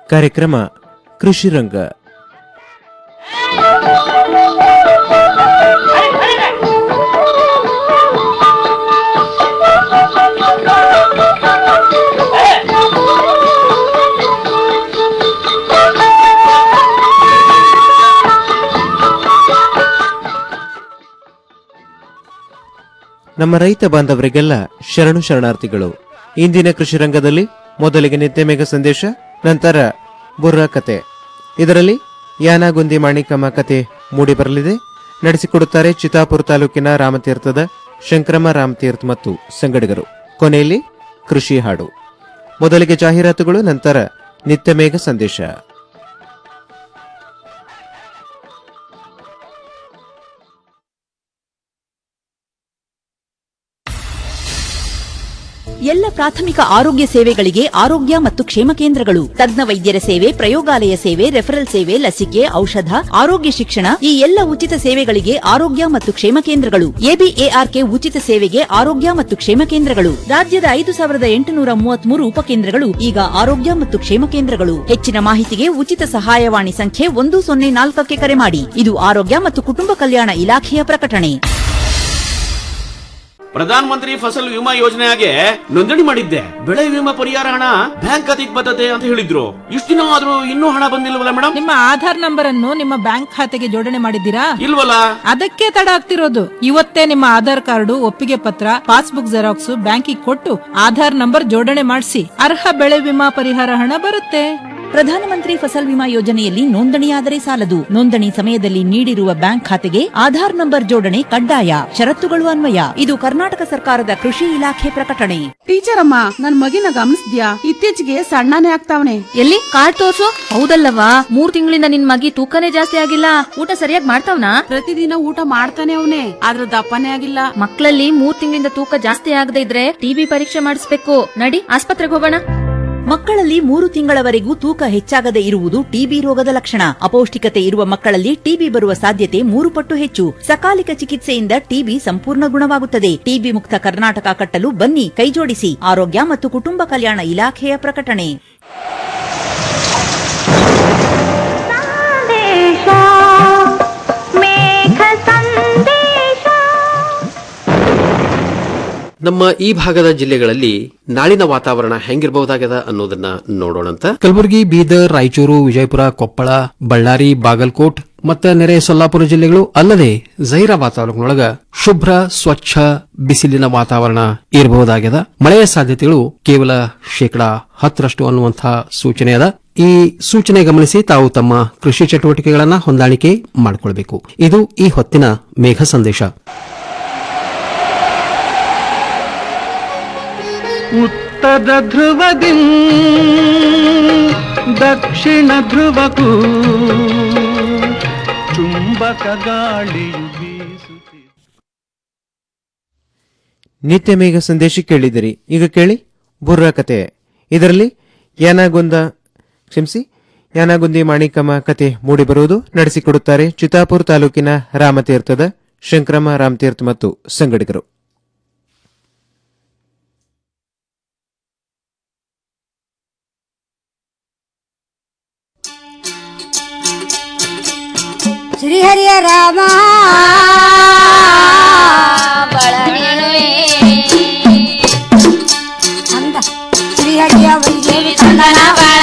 ಕಾರ್ಯಕ್ರಮ ಕೃಷಿ ರಂಗ ನಮ್ಮ ರೈತ ಬಾಂಧವರಿಗೆಲ್ಲ ಶರಣು ಶರಣಾರ್ಥಿಗಳು ಇಂದಿನ ಕೃಷಿ ರಂಗದಲ್ಲಿ ಮೊದಲಿಗೆ ನಿತ್ಯ ಮೇಘ ಸಂದೇಶ ನಂತರ ಬುರ್ರ ಕತೆ ಇದರಲ್ಲಿ ಯಾನಗುಂದಿ ಮಾಣಿಕಮ್ಮ ಕತೆ ಮೂಡಿಬರಲಿದೆ ನಡೆಸಿಕೊಡುತ್ತಾರೆ ಚಿತಾಪುರ ತಾಲೂಕಿನ ರಾಮತೀರ್ಥದ ಶಂಕ್ರಮ ರಾಮತೀರ್ಥ ಮತ್ತು ಸಂಗಡಿಗರು ಕೊನೆಯಲ್ಲಿ ಕೃಷಿ ಹಾಡು ಮೊದಲಿಗೆ ಜಾಹೀರಾತುಗಳು ನಂತರ ನಿತ್ಯ ಮೇಘ ಸಂದೇಶ ಎಲ್ಲ ಪ್ರಾಥಮಿಕ ಆರೋಗ್ಯ ಸೇವೆಗಳಿಗೆ ಆರೋಗ್ಯ ಮತ್ತು ಕ್ಷೇಮ ಕೇಂದ್ರಗಳು ತಜ್ಞ ವೈದ್ಯರ ಸೇವೆ ಪ್ರಯೋಗಾಲಯ ಸೇವೆ ರೆಫರಲ್ ಸೇವೆ ಲಸಿಕೆ ಔಷಧ ಆರೋಗ್ಯ ಶಿಕ್ಷಣ ಈ ಎಲ್ಲ ಉಚಿತ ಸೇವೆಗಳಿಗೆ ಆರೋಗ್ಯ ಮತ್ತು ಕ್ಷೇಮ ಕೇಂದ್ರಗಳು ಎಬಿಎಆರ್ಕೆ ಉಚಿತ ಸೇವೆಗೆ ಆರೋಗ್ಯ ಮತ್ತು ಕ್ಷೇಮ ಕೇಂದ್ರಗಳು ರಾಜ್ಯದ ಐದು ಸಾವಿರದ ಎಂಟುನೂರ ಮೂವತ್ಮೂರು ಉಪಕೇಂದ್ರಗಳು ಈಗ ಆರೋಗ್ಯ ಮತ್ತು ಕ್ಷೇಮ ಕೇಂದ್ರಗಳು ಹೆಚ್ಚಿನ ಮಾಹಿತಿಗೆ ಉಚಿತ ಸಹಾಯವಾಣಿ ಸಂಖ್ಯೆ ಒಂದು ಸೊನ್ನೆ ನಾಲ್ಕಕ್ಕೆ ಕರೆ ಮಾಡಿ ಇದು ಆರೋಗ್ಯ ಮತ್ತು ಕುಟುಂಬ ಕಲ್ಯಾಣ ಇಲಾಖೆಯ ಪ್ರಕಟಣೆ ಪ್ರಧಾನ ಮಂತ್ರಿ ಫಸಲ್ ವಿಮಾ ಯೋಜನೆಗೆ ನೋಂದಣಿ ಮಾಡಿದ್ದೆ ಬೆಳೆ ವಿಮಾ ಪರಿಹಾರ ಹಣ ಬ್ಯಾಂಕ್ ಖಾತೆಗೆ ಬರ್ತದೆ ಅಂತ ಹೇಳಿದ್ರು ಇಷ್ಟು ದಿನ ಆದ್ರೂ ಇನ್ನೂ ಹಣ ಬಂದಿಲ್ವಲ್ಲ ಮೇಡಮ್ ನಿಮ್ಮ ಆಧಾರ್ ನಂಬರ್ ಅನ್ನು ನಿಮ್ಮ ಬ್ಯಾಂಕ್ ಖಾತೆಗೆ ಜೋಡಣೆ ಮಾಡಿದ್ದೀರಾ ಇಲ್ವಲ್ಲ ಅದಕ್ಕೆ ತಡ ಆಗ್ತಿರೋದು ಇವತ್ತೇ ನಿಮ್ಮ ಆಧಾರ್ ಕಾರ್ಡು ಒಪ್ಪಿಗೆ ಪತ್ರ ಪಾಸ್ಬುಕ್ ಜೆರಾಕ್ಸ್ ಬ್ಯಾಂಕಿಗೆ ಕೊಟ್ಟು ಆಧಾರ್ ನಂಬರ್ ಜೋಡಣೆ ಮಾಡಿಸಿ ಅರ್ಹ ಬೆಳೆ ವಿಮಾ ಪರಿಹಾರ ಹಣ ಬರುತ್ತೆ ಪ್ರಧಾನಮಂತ್ರಿ ಫಸಲ್ ವಿಮಾ ಯೋಜನೆಯಲ್ಲಿ ನೋಂದಣಿಯಾದರೆ ಸಾಲದು ನೋಂದಣಿ ಸಮಯದಲ್ಲಿ ನೀಡಿರುವ ಬ್ಯಾಂಕ್ ಖಾತೆಗೆ ಆಧಾರ್ ನಂಬರ್ ಜೋಡಣೆ ಕಡ್ಡಾಯ ಷರತ್ತುಗಳು ಅನ್ವಯ ಇದು ಕರ್ನಾಟಕ ಸರ್ಕಾರದ ಕೃಷಿ ಇಲಾಖೆ ಪ್ರಕಟಣೆ ಟೀಚರ್ ಅಮ್ಮ ನನ್ ಮಗಿನ ಗಮನಿಸ್ದ್ಯಾ ಇತ್ತೀಚೆಗೆ ಸಣ್ಣನೇ ಆಗ್ತಾವನೆ ಎಲ್ಲಿ ಕಾರ್ಡ್ ತೋರ್ಸು ಹೌದಲ್ಲವಾ ಮೂರ್ ತಿಂಗಳಿಂದ ನಿನ್ ಮಗಿ ತೂಕನೇ ಜಾಸ್ತಿ ಆಗಿಲ್ಲ ಊಟ ಸರಿಯಾಗಿ ಮಾಡ್ತಾವ್ನಾ ಪ್ರತಿದಿನ ಊಟ ಮಾಡ್ತಾನೆ ಅವನೇ ಆದ್ರ ದಪ್ಪನೇ ಆಗಿಲ್ಲ ಮಕ್ಕಳಲ್ಲಿ ಮೂರ್ ತಿಂಗಳಿಂದ ತೂಕ ಜಾಸ್ತಿ ಆಗದೆ ಇದ್ರೆ ಟಿಬಿ ಪರೀಕ್ಷೆ ಮಾಡಿಸ್ಬೇಕು ನಡಿ ಆಸ್ಪತ್ರೆಗೆ ಹೋಗೋಣ ಮಕ್ಕಳಲ್ಲಿ ಮೂರು ತಿಂಗಳವರೆಗೂ ತೂಕ ಹೆಚ್ಚಾಗದೆ ಇರುವುದು ಟಿಬಿ ರೋಗದ ಲಕ್ಷಣ ಅಪೌಷ್ಟಿಕತೆ ಇರುವ ಮಕ್ಕಳಲ್ಲಿ ಟಿಬಿ ಬರುವ ಸಾಧ್ಯತೆ ಮೂರು ಪಟ್ಟು ಹೆಚ್ಚು ಸಕಾಲಿಕ ಚಿಕಿತ್ಸೆಯಿಂದ ಟಿಬಿ ಸಂಪೂರ್ಣ ಗುಣವಾಗುತ್ತದೆ ಟಿಬಿ ಮುಕ್ತ ಕರ್ನಾಟಕ ಕಟ್ಟಲು ಬನ್ನಿ ಕೈಜೋಡಿಸಿ ಆರೋಗ್ಯ ಮತ್ತು ಕುಟುಂಬ ಕಲ್ಯಾಣ ಇಲಾಖೆಯ ಪ್ರಕಟಣೆ ನಮ್ಮ ಈ ಭಾಗದ ಜಿಲ್ಲೆಗಳಲ್ಲಿ ನಾಳಿನ ವಾತಾವರಣ ಹೆಂಗಿರಬಹುದಾಗದ ಅನ್ನೋದನ್ನ ನೋಡೋಣಂತ ಕಲಬುರಗಿ ಬೀದರ್ ರಾಯಚೂರು ವಿಜಯಪುರ ಕೊಪ್ಪಳ ಬಳ್ಳಾರಿ ಬಾಗಲಕೋಟ್ ಮತ್ತು ನೆರೆ ಸೊಲ್ಲಾಪುರ ಜಿಲ್ಲೆಗಳು ಅಲ್ಲದೆ ಜೈರಾಬಾದ್ ತಾಲೂಕಿನೊಳಗ ಶುಭ್ರ ಸ್ವಚ್ಛ ಬಿಸಿಲಿನ ವಾತಾವರಣ ಇರಬಹುದಾಗ್ಯದ ಮಳೆಯ ಸಾಧ್ಯತೆಗಳು ಕೇವಲ ಶೇಕಡಾ ಹತ್ತರಷ್ಟು ಅನ್ನುವಂತಹ ಸೂಚನೆ ಅದ ಈ ಸೂಚನೆ ಗಮನಿಸಿ ತಾವು ತಮ್ಮ ಕೃಷಿ ಚಟುವಟಿಕೆಗಳನ್ನ ಹೊಂದಾಣಿಕೆ ಮಾಡಿಕೊಳ್ಬೇಕು ಇದು ಈ ಹೊತ್ತಿನ ಮೇಘ ಸಂದೇಶ ಉತ್ತರ ಧ್ರುವದಿ ದಕ್ಷಿಣ ಧ್ರುವಕ್ಕೂ ಚುಂಬಕ ಗಾಳಿಯು ಬೀಸುತ್ತಿದೆ ನಿತ್ಯ ಮೇಘ ಸಂದೇಶ ಕೇಳಿದಿರಿ ಈಗ ಕೇಳಿ ಬುರ್ರ ಕತೆ ಇದರಲ್ಲಿ ಯಾನಗೊಂದ ಕ್ಷಮಿಸಿ ಯಾನಗುಂದಿ ಮಾಣಿಕಮ್ಮ ಕತೆ ಮೂಡಿಬರುವುದು ನಡೆಸಿಕೊಡುತ್ತಾರೆ ಚಿತಾಪುರ ತಾಲೂಕಿನ ರಾಮತೀರ್ಥದ ಶಂಕ್ರಮ ರಾಮತೀರ್ಥ ಮತ್ತು ಸಂಗಡಿಗರು ಶ್ರೀಹರಿಯ ರಾಮ ಅಂದ ಶ್ರೀಹರಿಯ ವೈದೇವಿ ಚಂದನ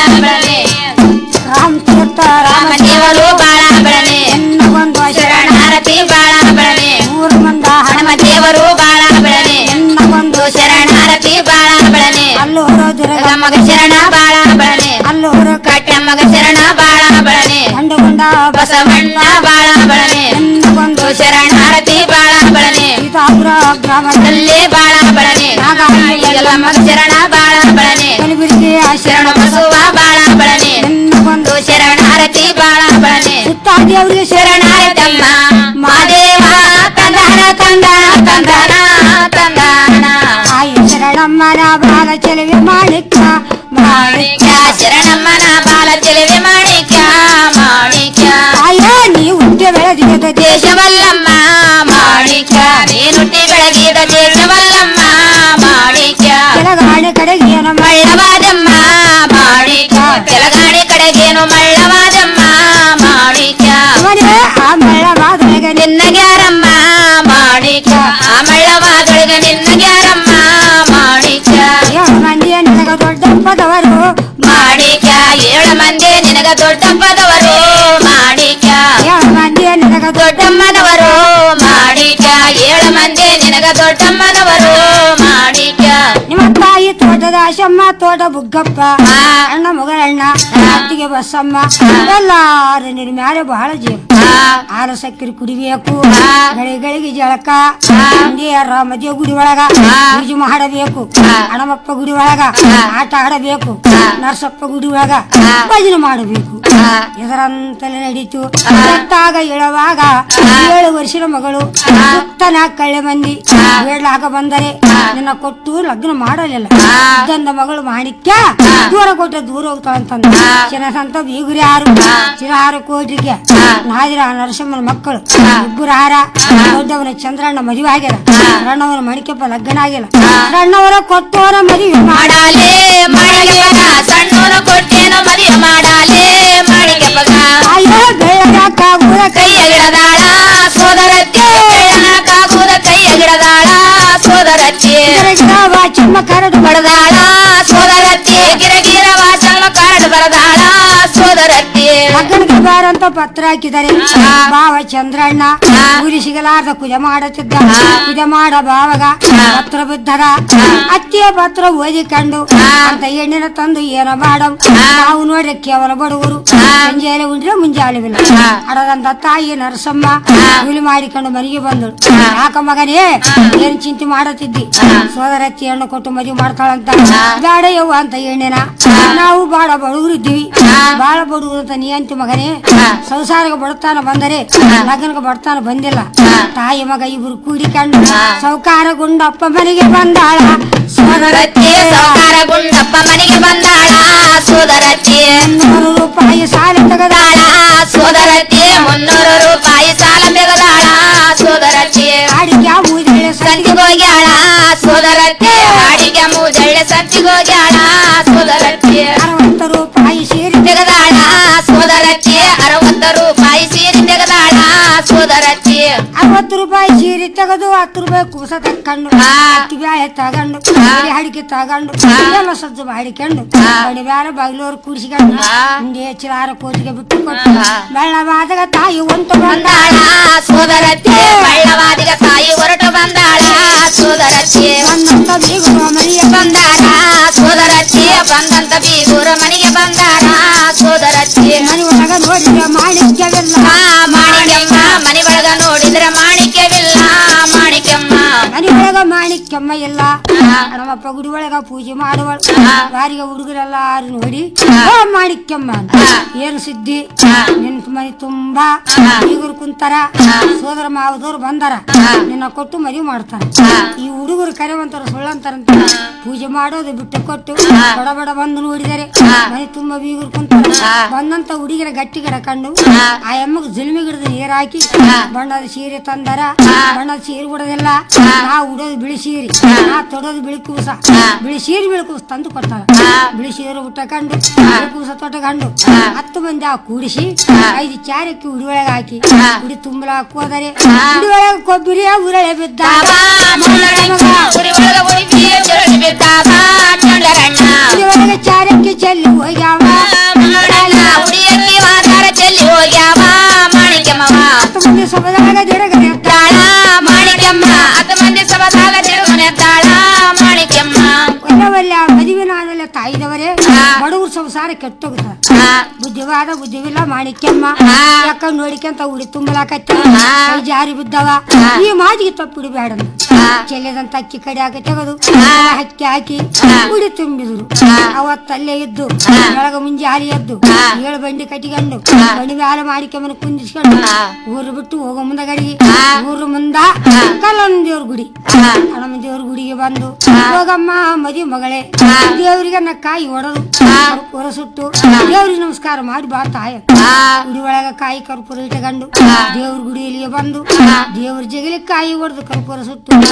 ರಾಮ ತೀರ್ಥ ರಾಮದೇವರು ಬಾಳ ಬೆಳನೆ ಎನ್ನ ಒಂದು ಶರಣಾರತಿ ಬಾಳ ಬೆಳನೆ ಊರು ಮಂದ ಹನುಮದೇವರು ಬಾಳ ಬೆಳನೆ ಎನ್ನ ಒಂದು ಶರಣಾರತಿ ಬಾಳ ಬೆಳನೆ ಅಲ್ಲೂರು ದುರ್ಗ ಮಗ ಶರಣ ಬಾಳ ಬೆಳನೆ ಅಲ್ಲೂರು ಕಟ್ಟ ಮಗ ಶರಣ ಬಾಳ ಬೆಳನೆ ಕಂಡುಕೊಂಡ ಬಸವಣ್ಣ ಬಾಳ ಬೆಳನೆ ಎನ್ನ ಒಂದು ಶರಣಾರತಿ ಬಾಳ ಬೆಳನೆ ಸೀತಾಪುರ ಗ್ರಾಮದಲ್ಲಿ ಬಾಳ ಬೆಳನೆ ನಾಗಾಲ ಮಗ ಶರಣ ಬಾಳ ಬೆಳನೆ ಕಲಬುರಗಿ ಶರಣ ಬಸವ ಬಾಳ ಬೆಳನೆ ಎನ್ನ ಒಂದು ಶರಣಾರತಿ ಬಾಳ ಬೆಳನೆ ಸುತ್ತಾದೇವ್ರಿಗೆ ಶರಣಾರತಮ್ಮ ಮಾದೇವ ತಂದನ ತಂದನ ತಂದನ ತಂದನ ಆಯಿ ಶರಣಮ್ಮನ ಬಾಲ ಚೆಲುವೆ ಮಾಣಿಕ್ಯ ಮಾಣಿಕ್ಯ ಶರಣಮ್ಮನ ಬಾಲ ಚೆಲುವೆ ಮಾಣಿಕ್ಯ ಮಾಣಿಕ್ಯ ಅಯ್ಯೋ ನೀ ಹುಟ್ಟಿ ಬೆಳೆದಿದ ದೇಶವಲ್ಲಮ್ಮ ಮಾಣಿಕ್ಯ ನೀನುಟ್ಟಿ ಬೆಳಗಿದ ದೇಶವಲ್ಲಮ್ಮ ಮಾಣಿಕ್ಯ ಕೆಳಗಾಡಿ ಕಡೆಗೆ ಮಳ್ಳವಾದಮ್ಮ ಮಾಣಿಕ್ಯ ಕೆಳಗಾಡಿ ಕಡೆ ಕೊಟ್ಟೇನು ಮಳ್ಳವಾದಮ್ಮ ಮಾಣಿಕ್ಯ ಆ ಮಳ್ಳವಾದೊಳಗ ನಿನ್ನ ಗ್ಯಾರಮ್ಮ ಮಾಣಿಕ್ಯ ಆ ಮಳ್ಳವಾದೊಳಗ ನಿನ್ನ ಗ್ಯಾರಮ್ಮ ಮಾಣಿಕ್ಯ ಏಳು ಮಂದಿ ನಿನಗ ದೊಡ್ಡಪ್ಪದವರು ಮಾಣಿಕ್ಯ ಏಳು ಮಂದಿ ನಿನಗ ದೊಡ್ಡಪ್ಪದವರು ಮಾಣಿಕ್ಯ ಏಳು ಮಂದಿ ನಿನಗ ದೊಡ್ಡಮ್ಮನವರು ಮಾಣಿಕ್ಯ ಏಳು ಮಂದಿ ನಿನಗ ದೊಡ್ಡಮ್ಮನವರು ಮಾಣಿಕ್ಯ ನಿಮ್ಮ ತಾಯಿ ತೋಟದ ಆಶಮ್ಮ ತೋಟ ಬುಗ್ಗಪ್ಪ ಅಣ್ಣ ಮಗಳಣ್ಣ ಅತ್ತಿಗೆ ಬಸ್ಸಮ್ಮ ಎಲ್ಲಾರು ನಿನ್ನ ಮ್ಯಾಲೆ ಬಹಳ ಜೀವ ಹಾಲು ಸಕ್ಕರೆ ಕುಡಿಬೇಕು ಗಳಿಗೆ ಜಳಕ ಹಿಂದಿಯರ ಮದುವೆ ಗುಡಿ ಒಳಗ ಪೂಜೆ ಮಾಡಬೇಕು ಹಣಮಪ್ಪ ಗುಡಿ ಒಳಗ ಆಟ ಆಡಬೇಕು ನರಸಪ್ಪ ಗುಡಿ ಒಳಗ ಭಜನೆ ಮಾಡಬೇಕು ಇದರಂತಲೇ ನಡೀತು ಸತ್ತಾಗ ಹೇಳುವಾಗ ಏಳು ವರ್ಷದ ಮಗಳು ಸುತ್ತನ ಕಳ್ಳೆ ಮಂದಿ ಬೇಡ್ಲಾಕ ಬಂದರೆ ನಿನ್ನ ಕೊಟ್ಟು ಲಗ್ನ ಮಾಡಲಿಲ್ಲ ಇದ್ದಂದ ಮಗಳು ಮಾಣಿಕ್ಯ ದೂರ ಕೊಟ್ಟ ದೂರ ಹೋಗ್ತಾಳಂತಂದ ಚಿನ್ನಸಂತ ಬೀಗುರಿ ಹಾರು ಚಿರಹಾರ ಕೋಟಿಗೆ ನಾದಿರ ನರಸಿಂಹನ ಮಕ್ಕಳು ಇಬ್ಬರು ಹಾರ ದೊಡ್ಡವನ ಚಂದ್ರಣ್ಣ ಮದುವೆ ಆಗ್ಯದ ರಣ್ಣವನ ಮಣಿಕೆಪ್ಪ ಲಗ್ನ ಆಗಿಲ್ಲ ರಣ್ಣವರ ಕೊಟ್ಟವರ ಮದುವೆ ಮಾಡಾಲೇ ಮಾಡಿಕೆಪ್ಪಗ ಸಣ್ಣವನ ಕೊಟ್ಟೇನೋ ಮದುವೆ ಮಾಡಾಲೇ ಮಾಡಿಕೆಪ್ಪಗ ಅಯ್ಯೋ ಬೆಳ್ಳಗಾಗುವುದ ಕೈಯ ಗಿಡದಾಳ ಸೋದರತ್ತೆ ಬೆಳ್ಳಗಾಗುವುದ ಕೈಯ ಗಿಡದಾಳ ಸೋದರತ್ತೆ ಗಿರಗಿರವ ಚಮ್ಮ ಕರಡು ಬಡದಾಳ ಸೋದರತ್ತೆ ಗಿರಗಿರವ ಚಮ್ಮ ಕರಡು ಬರದಾಳ ಸೋದರತ್ತೆ ಲಗ್ನಕ್ಕೆ ಬಾರಂತ ಪತ್ರ ಹಾಕಿದರೆ ಬಾವ ಚಂದ್ರಣ್ಣ ಊರಿ ಸಿಗಲಾರ್ದ ಕುಜ ಮಾಡುತ್ತಿದ್ದ ಕುಜ ಮಾಡ ಬಾವಗ ಪತ್ರ ಬಿದ್ದದ ಅತ್ತಿಯ ಪತ್ರ ಓದಿಕೊಂಡು ಅಂತ ಹೆಣ್ಣಿನ ತಂದು ಏನೋ ಮಾಡವು ನಾವು ನೋಡ್ರೆ ಕೇವಲ ಬಡವರು ಸಂಜೆಯಲ್ಲಿ ಉಂಡ್ರೆ ಮುಂಜಾಲೆವಿಲ್ಲ ಅಡದಂತ ತಾಯಿ ನರಸಮ್ಮ ಕೂಲಿ ಮಾಡಿಕೊಂಡು ಮನೆಗೆ ಬಂದಳು ಯಾಕ ಮಗನೇ ಏನ್ ಚಿಂತೆ ಮಾಡುತ್ತಿದ್ದಿ ಸೋದರತ್ತಿ ಹಣ್ಣು ಕೊಟ್ಟು ಮದುವೆ ಮಾಡ್ತಾಳಂತ ಬೇಡ ಯವ್ವ ಅಂತ ಹೆಣ್ಣಿನ ನಾವು ಬಾಳ ಬಡವರು ಇದ್ದೀವಿ ಬಾಳ ಬಡವರು ಅಂತ ನೀ ಅಂತಿ ಮಗನೇ ಸಂಸಾರಕ್ಕೆ ಬಡತಾನ ಬಂದರೆ ಲಗ್ನಕ್ಕೆ ಬಡತಾನ ಬಂದಿಲ್ಲ ತಾಯಿ ಮಗ ಇಬ್ರು ಕೂಡಿಕೊಂಡು ಸೌಕಾರ ಗುಂಡಪ್ಪ ಮನೆಗೆ ಬಂದಾಳ ಸೋದರತ್ತಿ ಸೌಕಾರ ಗುಂಡಪ್ಪ ಮನೆಗೆ ಬಂದಾಳ ಸೋದರತ್ತಿ ಮುನ್ನೂರು ರೂಪಾಯಿ ಸಾಲ ತೆಗೆದಾಳ ಸೋದರತ್ತಿ ಮುನ್ನೂರು ರೂಪಾಯಿ ಸಾಲ ತೆಗೆದಾಳ ಸೋದರತ್ತಿ ಅಡಿಗೆ ಮೂಜಳ್ಳೆ ಸಂತಿಗೆ ಹೋಗ್ಯಾಳ ಸೋದರತ್ತಿ ಅಡಿಗೆ ಮೂಜಳ್ಳೆ ಸಂತಿಗೆ ಹೋಗ್ಯಾಳ ಸೋದರತ್ತಿ ಅರವತ್ತು ರೂಪಾಯಿ ಸೀರೆ ತೆಗೆದಾಳ ಸೋದರತ್ತಿ ಅರವತ್ತು ರೂಪಾಯಿ ಸೀರೆ ತೆಗೆದಾಳ ಸೋದರತ್ತಿ ಅರವತ್ತು ರೂಪಾಯಿ ಸೀರೆ ತೆಗೆದು ಹತ್ತು ರೂಪಾಯಿ ಕೂಸ ತಕ್ಕೊಂಡು ಅಕ್ಕಿ ಬ್ಯಾಳೆ ತಗೊಂಡು ಎಲೆ ಅಡಿಕೆ ತಗೊಂಡು ಎಲ್ಲ ಸಜ್ಜು ಮಾಡಿಕೊಂಡು ಮನೆ ಬ್ಯಾರ ಬಾಗಿಲವ್ರು ಕೂಡಿಸಿಕೊಂಡು ಹಿಂದೆ ಚಿಲಾರ ಕೋಟಿಗೆ ಬಿಟ್ಟು ಕೊಟ್ಟು ಬೆಳ್ಳವಾದಾಗ ತಾಯಿ ಒಂಟು ಬಂದಾಳ ಸೋದರತ್ತಿ ಬೆಳ್ಳವಾದಿಗ ತಾಯಿ ಹೊರಟು ಬಂದಾಳ ಸೋದರತ್ತಿ ಬಂದಂತ ಬೀಗುರ ಮನೆಗೆ ಬಂದಾಳ ಸೋದರತ್ತಿ ಬಂದಂತ ಬೀಗುರ ಮನೆಗೆ ಬಂದಾಳ ಸೋದರತ್ತಿ ಮನೆ ಒಳಗ ನೋಡಿದ್ರೆ ಮಾಣಿಕ್ಯವಿಲ್ಲ ಮಾಣಿಕ್ಯಮ್ಮ ಮನೆ ಒಳಗ ನೋಡಿದ್ರೆ ಮಾಣಿಕ್ಯವಿಲ್ಲ ಮಾಣಿಕ್ಯಮ್ಮ ಮನೆ ಒಳಗ ಮಾಣಿಕ್ಯಮ್ಮ ಇಲ್ಲ ನಮ್ಮಪ್ಪ ಗುಡಿ ಒಳಗ ಪೂಜೆ ಮಾಡುವಳು ಬಾರಿಗೆ ಹುಡುಗರೆಲ್ಲ ಆರು ನೋಡಿ ಓ ಮಾಣಿಕ್ಯಮ್ಮ ಅಂತ. ಏನು ಸುದ್ದಿ ನಿನ್ ಮನೆ ತುಂಬಾ ಹುಡುಗರು ಕುಂತಾರ ಸೋದರ ಮಾವದವ್ರು ಬಂದಾರ ನಿನ್ನ ಕೊಟ್ಟು ಮದುವೆ ಮಾಡ್ತಾರ ಈ ಹುಡುಗರು ಕರೆವಂತಾರ ಸುಳ್ಳಂತಾರಂತ ಪೂಜೆ ಮಾಡೋದು ಬಿಟ್ಟು ಕೊಟ್ಟು ಬಡ ಬಡ ಬಂದು ನೋಡಿದರೆ ಮನೆ ತುಂಬಾ ಬೀಗರು ಕುಂತಾರ ಬಂದಂತ ಹುಡುಗಿರ ಗಟ್ಟಿ ಗಿಡ ಕಂಡು ಆ ಎಮ್ಮಗ್ ಜಲ್ಮಿ ಗಿಡದ ನೀರ್ ಹಾಕಿ ಬಣ್ಣದ ಸೀರೆ ತಂದಾರ ಬಣ್ಣದ ಸೀರೆ ಉಡೋದಿಲ್ಲ ನಾ ಉಡೋದು ಬಿಳಿ ಸೀರೆ ನಾ ತೊಡೋದು ಬಿಳಿ ಕೂಸ ಬಿಳಿ ಸೀರೆ ಬಿಳಿ ಕೂಸ ತಂದು ಕೊಡ್ತಾರ ಬಿಳಿ ಸೀರೆ ಉಟ್ಟಕೊಂಡು ಬಿಳಿ ಕೂಸ ತೊಟ್ಟಕೊಂಡು ಹತ್ತು ಮಂದಿ ಆ ಕೂಡಿಸಿ ಐದು ಚಾರಕ್ಕೆ ಉಡಿ ಒಳಗೆ ಹಾಕಿ ಉಡಿ ತುಂಬಲಾಕ್ ಹೋದರೆ ಉಡಿ ಒಳಗೆ ಕೊಬ್ಬರಿ ಉರಳೆ ಬಿದ್ದ ಉಡಿ ಒಳಗೆ ಚಾರಕ್ಕೆ ಚೆಲ್ಲಿ ಹೋಗ್ಯಾವ ಉಡಿಯಕ್ಕೆ ವಾದಾರ ಚೆಲ್ಲಿ ಹೋಗ್ಯಾವ ಮಾಣಿಕ್ಯಮ್ಮವ ಹತ್ತು ಮಂದಿ ಸಭದಾಗ ದಿಡಗನೆ ಎತ್ತಾಳ ಮಾಣಿಕ್ಯಮ್ಮ ಹತ್ತು ಮಂದಿ ಸಭದಾಗ ದಿಡಗನೆ ಎತ್ತಾಳ ಮಾಣಿಕ್ಯಮ್ಮ ಒಲ್ಲವಲ್ಲ ಮದುವೆ ನಾನೆಲ್ಲ ತಾಯಿದವರೇ ಬಡವ್ರ ಸಂಸಾರ ಕೆಟ್ಟೋಗುತ್ತ ಬುದ್ಧಿವಾದ ಬುದ್ಧಿವಿಲ್ಲ ಮಾಣಿಕ್ಯಮ್ಮ ಯಾಕ ನೋಡಿಕೊಂತ ಉಡಿ ತುಂಬಲಾಕತ್ತಿ ಕೈ ಜಾರಿ ಬಿದ್ದವ ಈ ಮಾಜಿಗೆ ತಪ್ಪು ಬೇಡ ಚೆಲ್ಲದಂತ ಅಕ್ಕಿ ಕಡೆ ಹಾಕಿ ತೆಗೆದು ಹಕ್ಕಿ ಹಾಕಿ ಉಡಿ ತುಂಬಿದ್ರು ಅವತ್ತಲ್ಲೇ ಇದ್ದು ಬೆಳಗ ಮುಂಜೆ ಹಾಲಿ ಎದ್ದು ಏಳು ಬಂಡಿ ಕಟ್ಟಿಕೊಂಡು ಬಂಡಿ ಮ್ಯಾಲ ಮಾಡಿಕೊಂಬನ ಕುಂದಿಸ್ಕೊಂಡು ಊರು ಬಿಟ್ಟು ಹೋಗೋ ಮುಂದಗಡಿಗೆ ಊರು ಮುಂದ ಕಲ್ಲೊಂದ್ ದೇವ್ರ ಗುಡಿ ಹಣಮ ದೇವ್ರ ಗುಡಿಗೆ ಬಂದು ಹೋಗಮ್ಮ ಮದಿ ಮಗಳೇ ದೇವರಿಗೆ ನ ಕಾಯಿ ಹೊಡೆದು ಕರ್ಪೂರ ಸುಟ್ಟು ದೇವ್ರಿಗೆ ನಮಸ್ಕಾರ ಮಾಡಿ ಬಾ ತಾಯ ಗುಡಿ ಒಳಗ ಕಾಯಿ ಕರ್ಪೂರ ಇಟ್ಕೊಂಡು ದೇವ್ರ ಗುಡಿಯಲ್ಲಿ ಬಂದು ದೇವ್ರ ಜಗಲಿ ಕಾಯಿ ಹೊಡೆದು ಕರ್ಪೂರ ಸುಟ್ಟು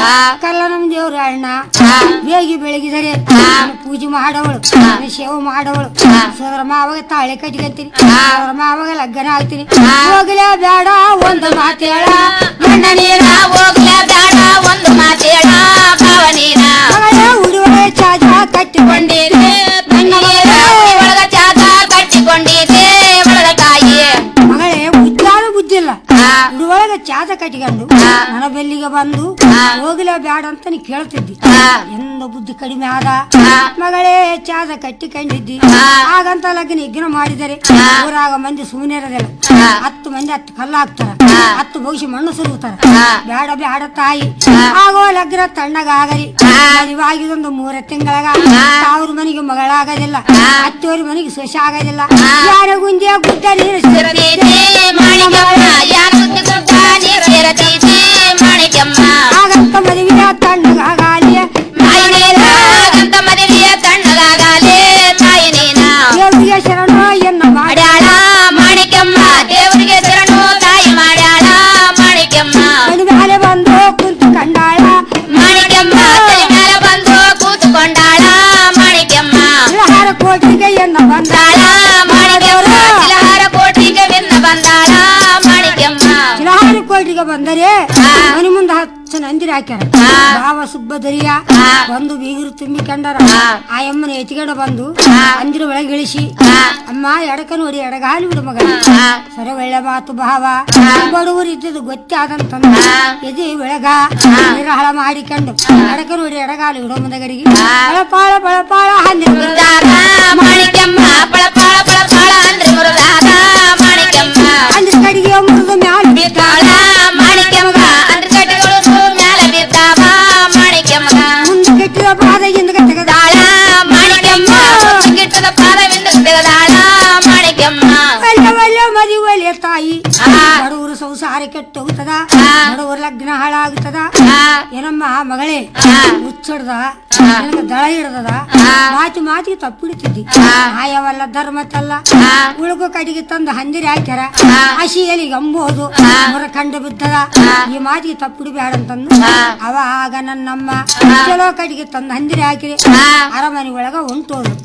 ಕಲ್ಲ ನಮ್ ದೇವ್ರ ಅಣ್ಣ ಬೇಗಿ ಬೆಳಗಿದರೆ ನಾನು ಪೂಜೆ ಮಾಡವಳು ನಾನು ಸೇವೆ ಮಾಡವಳು ಸೋದರ ಮಾವಾಗ ತಾಳೆ ಕಟ್ಕೊಂತೀನಿ ಸೋದರ ಮಾವಾಗ ಲಗ್ನ ಆಗ್ತೀನಿ ಹೋಗ್ಲೇ ಬೇಡ ಒಂದು ಮಾತೇಳ ಮಣ್ಣ ನೀರ ಹೋಗ್ಲೇ ಬೇಡ ಒಂದು ಮಾತೇಳ ಭಾವ ನೀರ ಉಡುವಳೆ ಚಾಜ ಕಟ್ಟಿಕೊಂಡಿರಿ ಮಣ್ಣ ನೀರ ಒಳಗ ಚಾದ ಕಟ್ಟಿಕೊಂಡಿದೆ ಒಳಗ ಕಾಯಿ ಮಗಳೇ ಬುದ್ಧಾನು ಬುದ್ಧಿಲ್ಲ ಉಡುವಳಗ ಚಾದ ಕಟ್ಟಿಕೊಂಡು ನನ್ನ ಬೆಲ್ಲಿಗೆ ಬಂದು ಹೋಗ್ಲೇ ಬೇಡ ಅಂತ ನೀ ಕೇಳ್ತಿದ್ದಿ ಎಂದ ಬುದ್ಧಿ ಕಡಿಮೆ ಆದ ಮಗಳೇ ಚಾದ ಕಟ್ಟಿಕೊಂಡಿದ್ದಿ ಹಾಗಂತ ಲಗ್ನ ಯಜ್ಞ ಮಾಡಿದರೆ ಊರಾಗ ಮಂದಿ ಸುಮ್ಮನೆ ಇರೋದಿಲ್ಲ ಹತ್ತು ಮಂದಿ ಹತ್ತು ಕಲ್ಲು ಹಾಕ್ತಾರ ಹತ್ತು ಭವಿಷ್ಯ ಮಣ್ಣು ಸುರುತ್ತಾರ ಬೇಡ ಬೇಡ ತಾಯಿ ಆಗೋ ಲಗ್ನ ತಣ್ಣಗಾಗಲಿ ಮದುವಾಗಿದೊಂದು ಮೂರ ತಿಂಗಳಾಗ ಸಾವಿರ ಮನೆಗೆ ಮಗಳಾಗೋದಿಲ್ಲ ಹತ್ತುವರೆ ಮನೆಗೆ ಸೊಸೆ ಆಗೋದಿಲ್ಲ ಯಾರ ಗುಂಜೆ ಗುಡ್ಡ ನೀರು ಸೇರತೈತೆ ಮಾಣಿಕ್ಯಮ್ಮ ಯಾರ ಸುತ್ತ ಗುಡ್ಡ ನೀರು ಸೇರತೈತೆ ಮಾಣಿಕ್ಯಮ್ಮ ಆಗಂತ ಮದುವೆಯ ತಣ್ಣಗಾಗಲಿ ತಾಯಿ ನೀನ ಆಗಂತ ಮದುವೆಯ ತಣ್ಣಗಾಗಲೇ ತಾಯಿ ನೀನ ದೇವರಿಗೆ ಶರಣು ಎನ್ನ ಮಾಡ್ಯಾಳ ಮಾಣಿಕ್ಯಮ್ಮ ದೇವರಿಗೆ ಶರಣು ತಾಯಿ ಮಾಡ್ಯಾಳ ಮಾಣಿಕ್ಯಮ್ಮ ಮನೆ ಮೇಲೆ ಬಂದು ಕುಂತು ಕಂಡಾಳ ಮಾಣಿಕ್ಯಮ್ಮ ತಲೆ ಮೇಲೆ ಬಂದು ಕೂತ್ಕೊಂಡಾಳ ಮಾಣಿಕ್ಯಮ್ಮ ಇಳಹಾರ ಕೋಟಿಗೆ ಎನ್ನ ಬಂದಾಳ ಮಾಣಿಕ್ಯಮ್ಮ ಚಿಲಹಾರ ಕೋಟಿಗೆ ಬೆನ್ನ ಬಂದಾಳ ಮಾಣಿಕ್ಯಮ್ಮ ಇಳಹಾರ ಕೋಟಿಗೆ ಬಂದರೆ ಮನೆ ಮುಂದೆ ಹತ್ತು ನಂದಿರ ಹಾಕ್ಯಾರ ಭಾವ ಸುಬ್ಬದರಿಯ ಬಂದು ಬೀಗರು ತುಂಬಿ ಕಂಡಾರ ಆ ಅಮ್ಮನ ಎತ್ತಿಗಡೆ ಬಂದು ಅಂದಿರ ಒಳಗೆ ಇಳಿಸಿ ಅಮ್ಮ ಎಡಕ ನೋಡಿ ಎಡಗಾಲಿ ಬಿಡು ಮಗ ಸರ ಒಳ್ಳೆ ಮಾತು ಭಾವ ಬಡವರು ಇದ್ದದ್ದು ಗೊತ್ತಾದಂತಂದ ಎದೆ ಒಳಗ ನಿರಹಳ ಮಾಡಿಕೊಂಡು ಎಡಕ ನೋಡಿ ಎಡಗಾಲು ಇಡೋ ಮುಂದಗರಿಗೆ ಬಳಪಾಳ ಬಳಪಾಳ ಹಂದಿರ ಮುರಿದಾಗ ಮಾಣಿಕ್ಯಮ್ಮ ಪಳಪಾಳ ಪಳಪಾಳ ಅಂದ್ರೆ ಮುರಿದಾಗ ಮಾಣಿಕ್ಯಮ್ಮ ಹಂದಿರ ಕಡಿಗೆ ಮುರಿದ ಮ್ಯಾಲ ಬಿದ್ದಾಳ ಮಾಣಿಕ್ಯಮ್ಮ ಅಂದ್ರೆ ಕಟ್ಟೆಗಳು ಮ್ಯಾಲ ಬಿದ್ದಾವ ಮಾಣಿಕ್ಯಮ್ಮ ಮುಂದೆ ಕೆಟ್ಟಿದ ಪಾದದಿಂದ ತೆಗೆದಾಳ ಮಾಣಿಕ್ಯಮ್ಮ ಕಿಟ್ಟದ ಪಾದವಿಂದ ತೆಗೆದಾಳ ಮಾಣಿಕ್ಯಮ್ಮ ಒಳ್ಳೆ ಒಳ್ಳೆ ಮದುವೆ ತಾಯಿ ಬಡವರು ಸಂಸಾರ ಕೆಟ್ಟು ಹೋಗ್ತದ ಬಡವರ ಲಗ್ನ ಹಾಳಾಗುತ್ತದ ಏನಮ್ಮ ಮಗಳೇ ಹುಚ್ಚಡ್ದ ನಿನಗ ದಳ ಹಿಡ್ದದ ಮಾತಿ ಮಾತಿಗೆ ತಪ್ಪಿಡ್ತಿದ್ದಿ ಆಯವಲ್ಲ ಧರ್ಮತ್ತಲ್ಲ ಉಳುಗು ಕಡಿಗೆ ತಂದು ಹಂದಿರಿ ಹಾಕ್ಯಾರ ಹಸಿಯಲ್ಲಿ ಅಂಬೋದು ಹೊರ ಕಂಡು ಬಿದ್ದದ ಈ ಮಾತಿಗೆ ತಪ್ಪಿಡ್ಬೇಡ ಅಂತಂದು ಅವ ಆಗ ನನ್ನಮ್ಮ ಚಲೋ ಕಡಿಗೆ ತಂದು ಹಂದಿರಿ ಹಾಕಿರಿ ಅರಮನೆ ಒಳಗ ಹೊಂಟೋದು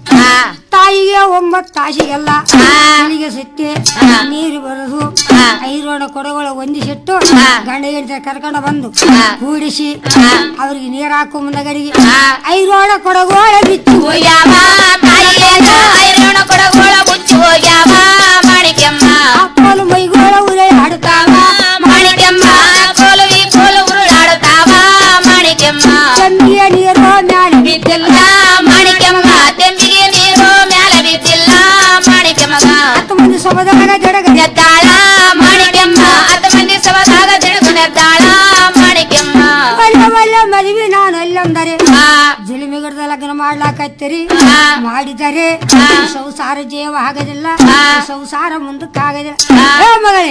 ತಾಯಿಗೆ ಒಂಬತ್ತು ತಾಸಿಗೆಲ್ಲ ಅಲ್ಲಿಗೆ ಸುತ್ತಿ ನೀರು ಬರೋದು ಐರೋಣ ಕೊಡಗಳು ಹೊಂದಿಸಿಟ್ಟು ಗಂಡ ಹೆಂಡತಿ ಕರ್ಕೊಂಡು ಬಂದು ಕೂಡಿಸಿ ಅವ್ರಿಗೆ ನೀರ್ ಹಾಕೋ ಮುಂದಗರಿಗೆ ಐರೋಣ ಕೊಡಗೋಳ ಬಿಚ್ಚು ಹೋಗ್ಯಾವ ತಾಯಿಯೇನ ಐರೋಣ ಕೊಡಗೋಳ ಮುಚ್ಚಿ ಹೋಗ್ಯಾವ ಮಾಣಿಕ್ಯಮ್ಮ ಅಪ್ಪಲು ಮೈಗೋಳ ಉರೆ ಆಡುತ್ತಾವ ಮಾಣಿಕ್ಯಮ್ಮ ಕೋಲು ಈ ಕೋಲು ಉರುಳಾಡುತ್ತಾವ ಮಾಣಿಕ್ಯಮ್ಮ ಚಂದಿಯ ನೀರು ಮ್ಯಾಲ ಬಿದ್ದಿಲ್ಲ ಮಾಣಿಕ್ಯಮ್ಮ ತೆಂಬಿಗೆ ನೀರು ಮ್ಯಾಲ ಬಿದ್ದಿಲ್ಲ ಮಾಣಿಕ್ಯಮ್ಮ ಹತ್ತು ಮಂದಿ ಸೊಬದಾಗ ಜಡಗ ಎದ್ದಾಳ ಮಾಣಿಕ್ಯಮ್ಮ ಹತ್ತು ಮಂದಿ ಸವದಾಗ ತಿಳ್ಕೊಂಡೆದ್ದಾಳ ಮಾಣಿಕ್ಯಮ್ಮ ಒಳ್ಳೆ ಒಳ್ಳೆ ಮದುವೆ ನಾನು ಅಲ್ಲಂದರೆ ಜುಲಿಮಿಗಡದ ಲಗ್ನ ಮಾಡ್ಲಾಕತ್ತೀರಿ ಮಾಡಿದರೆ ಸಂಸಾರ ಜೀವ ಆಗದಿಲ್ಲ ಸಂಸಾರ ಮುಂದಕ್ಕಾಗದಿಲ್ಲ ಏ ಮಗಳೇ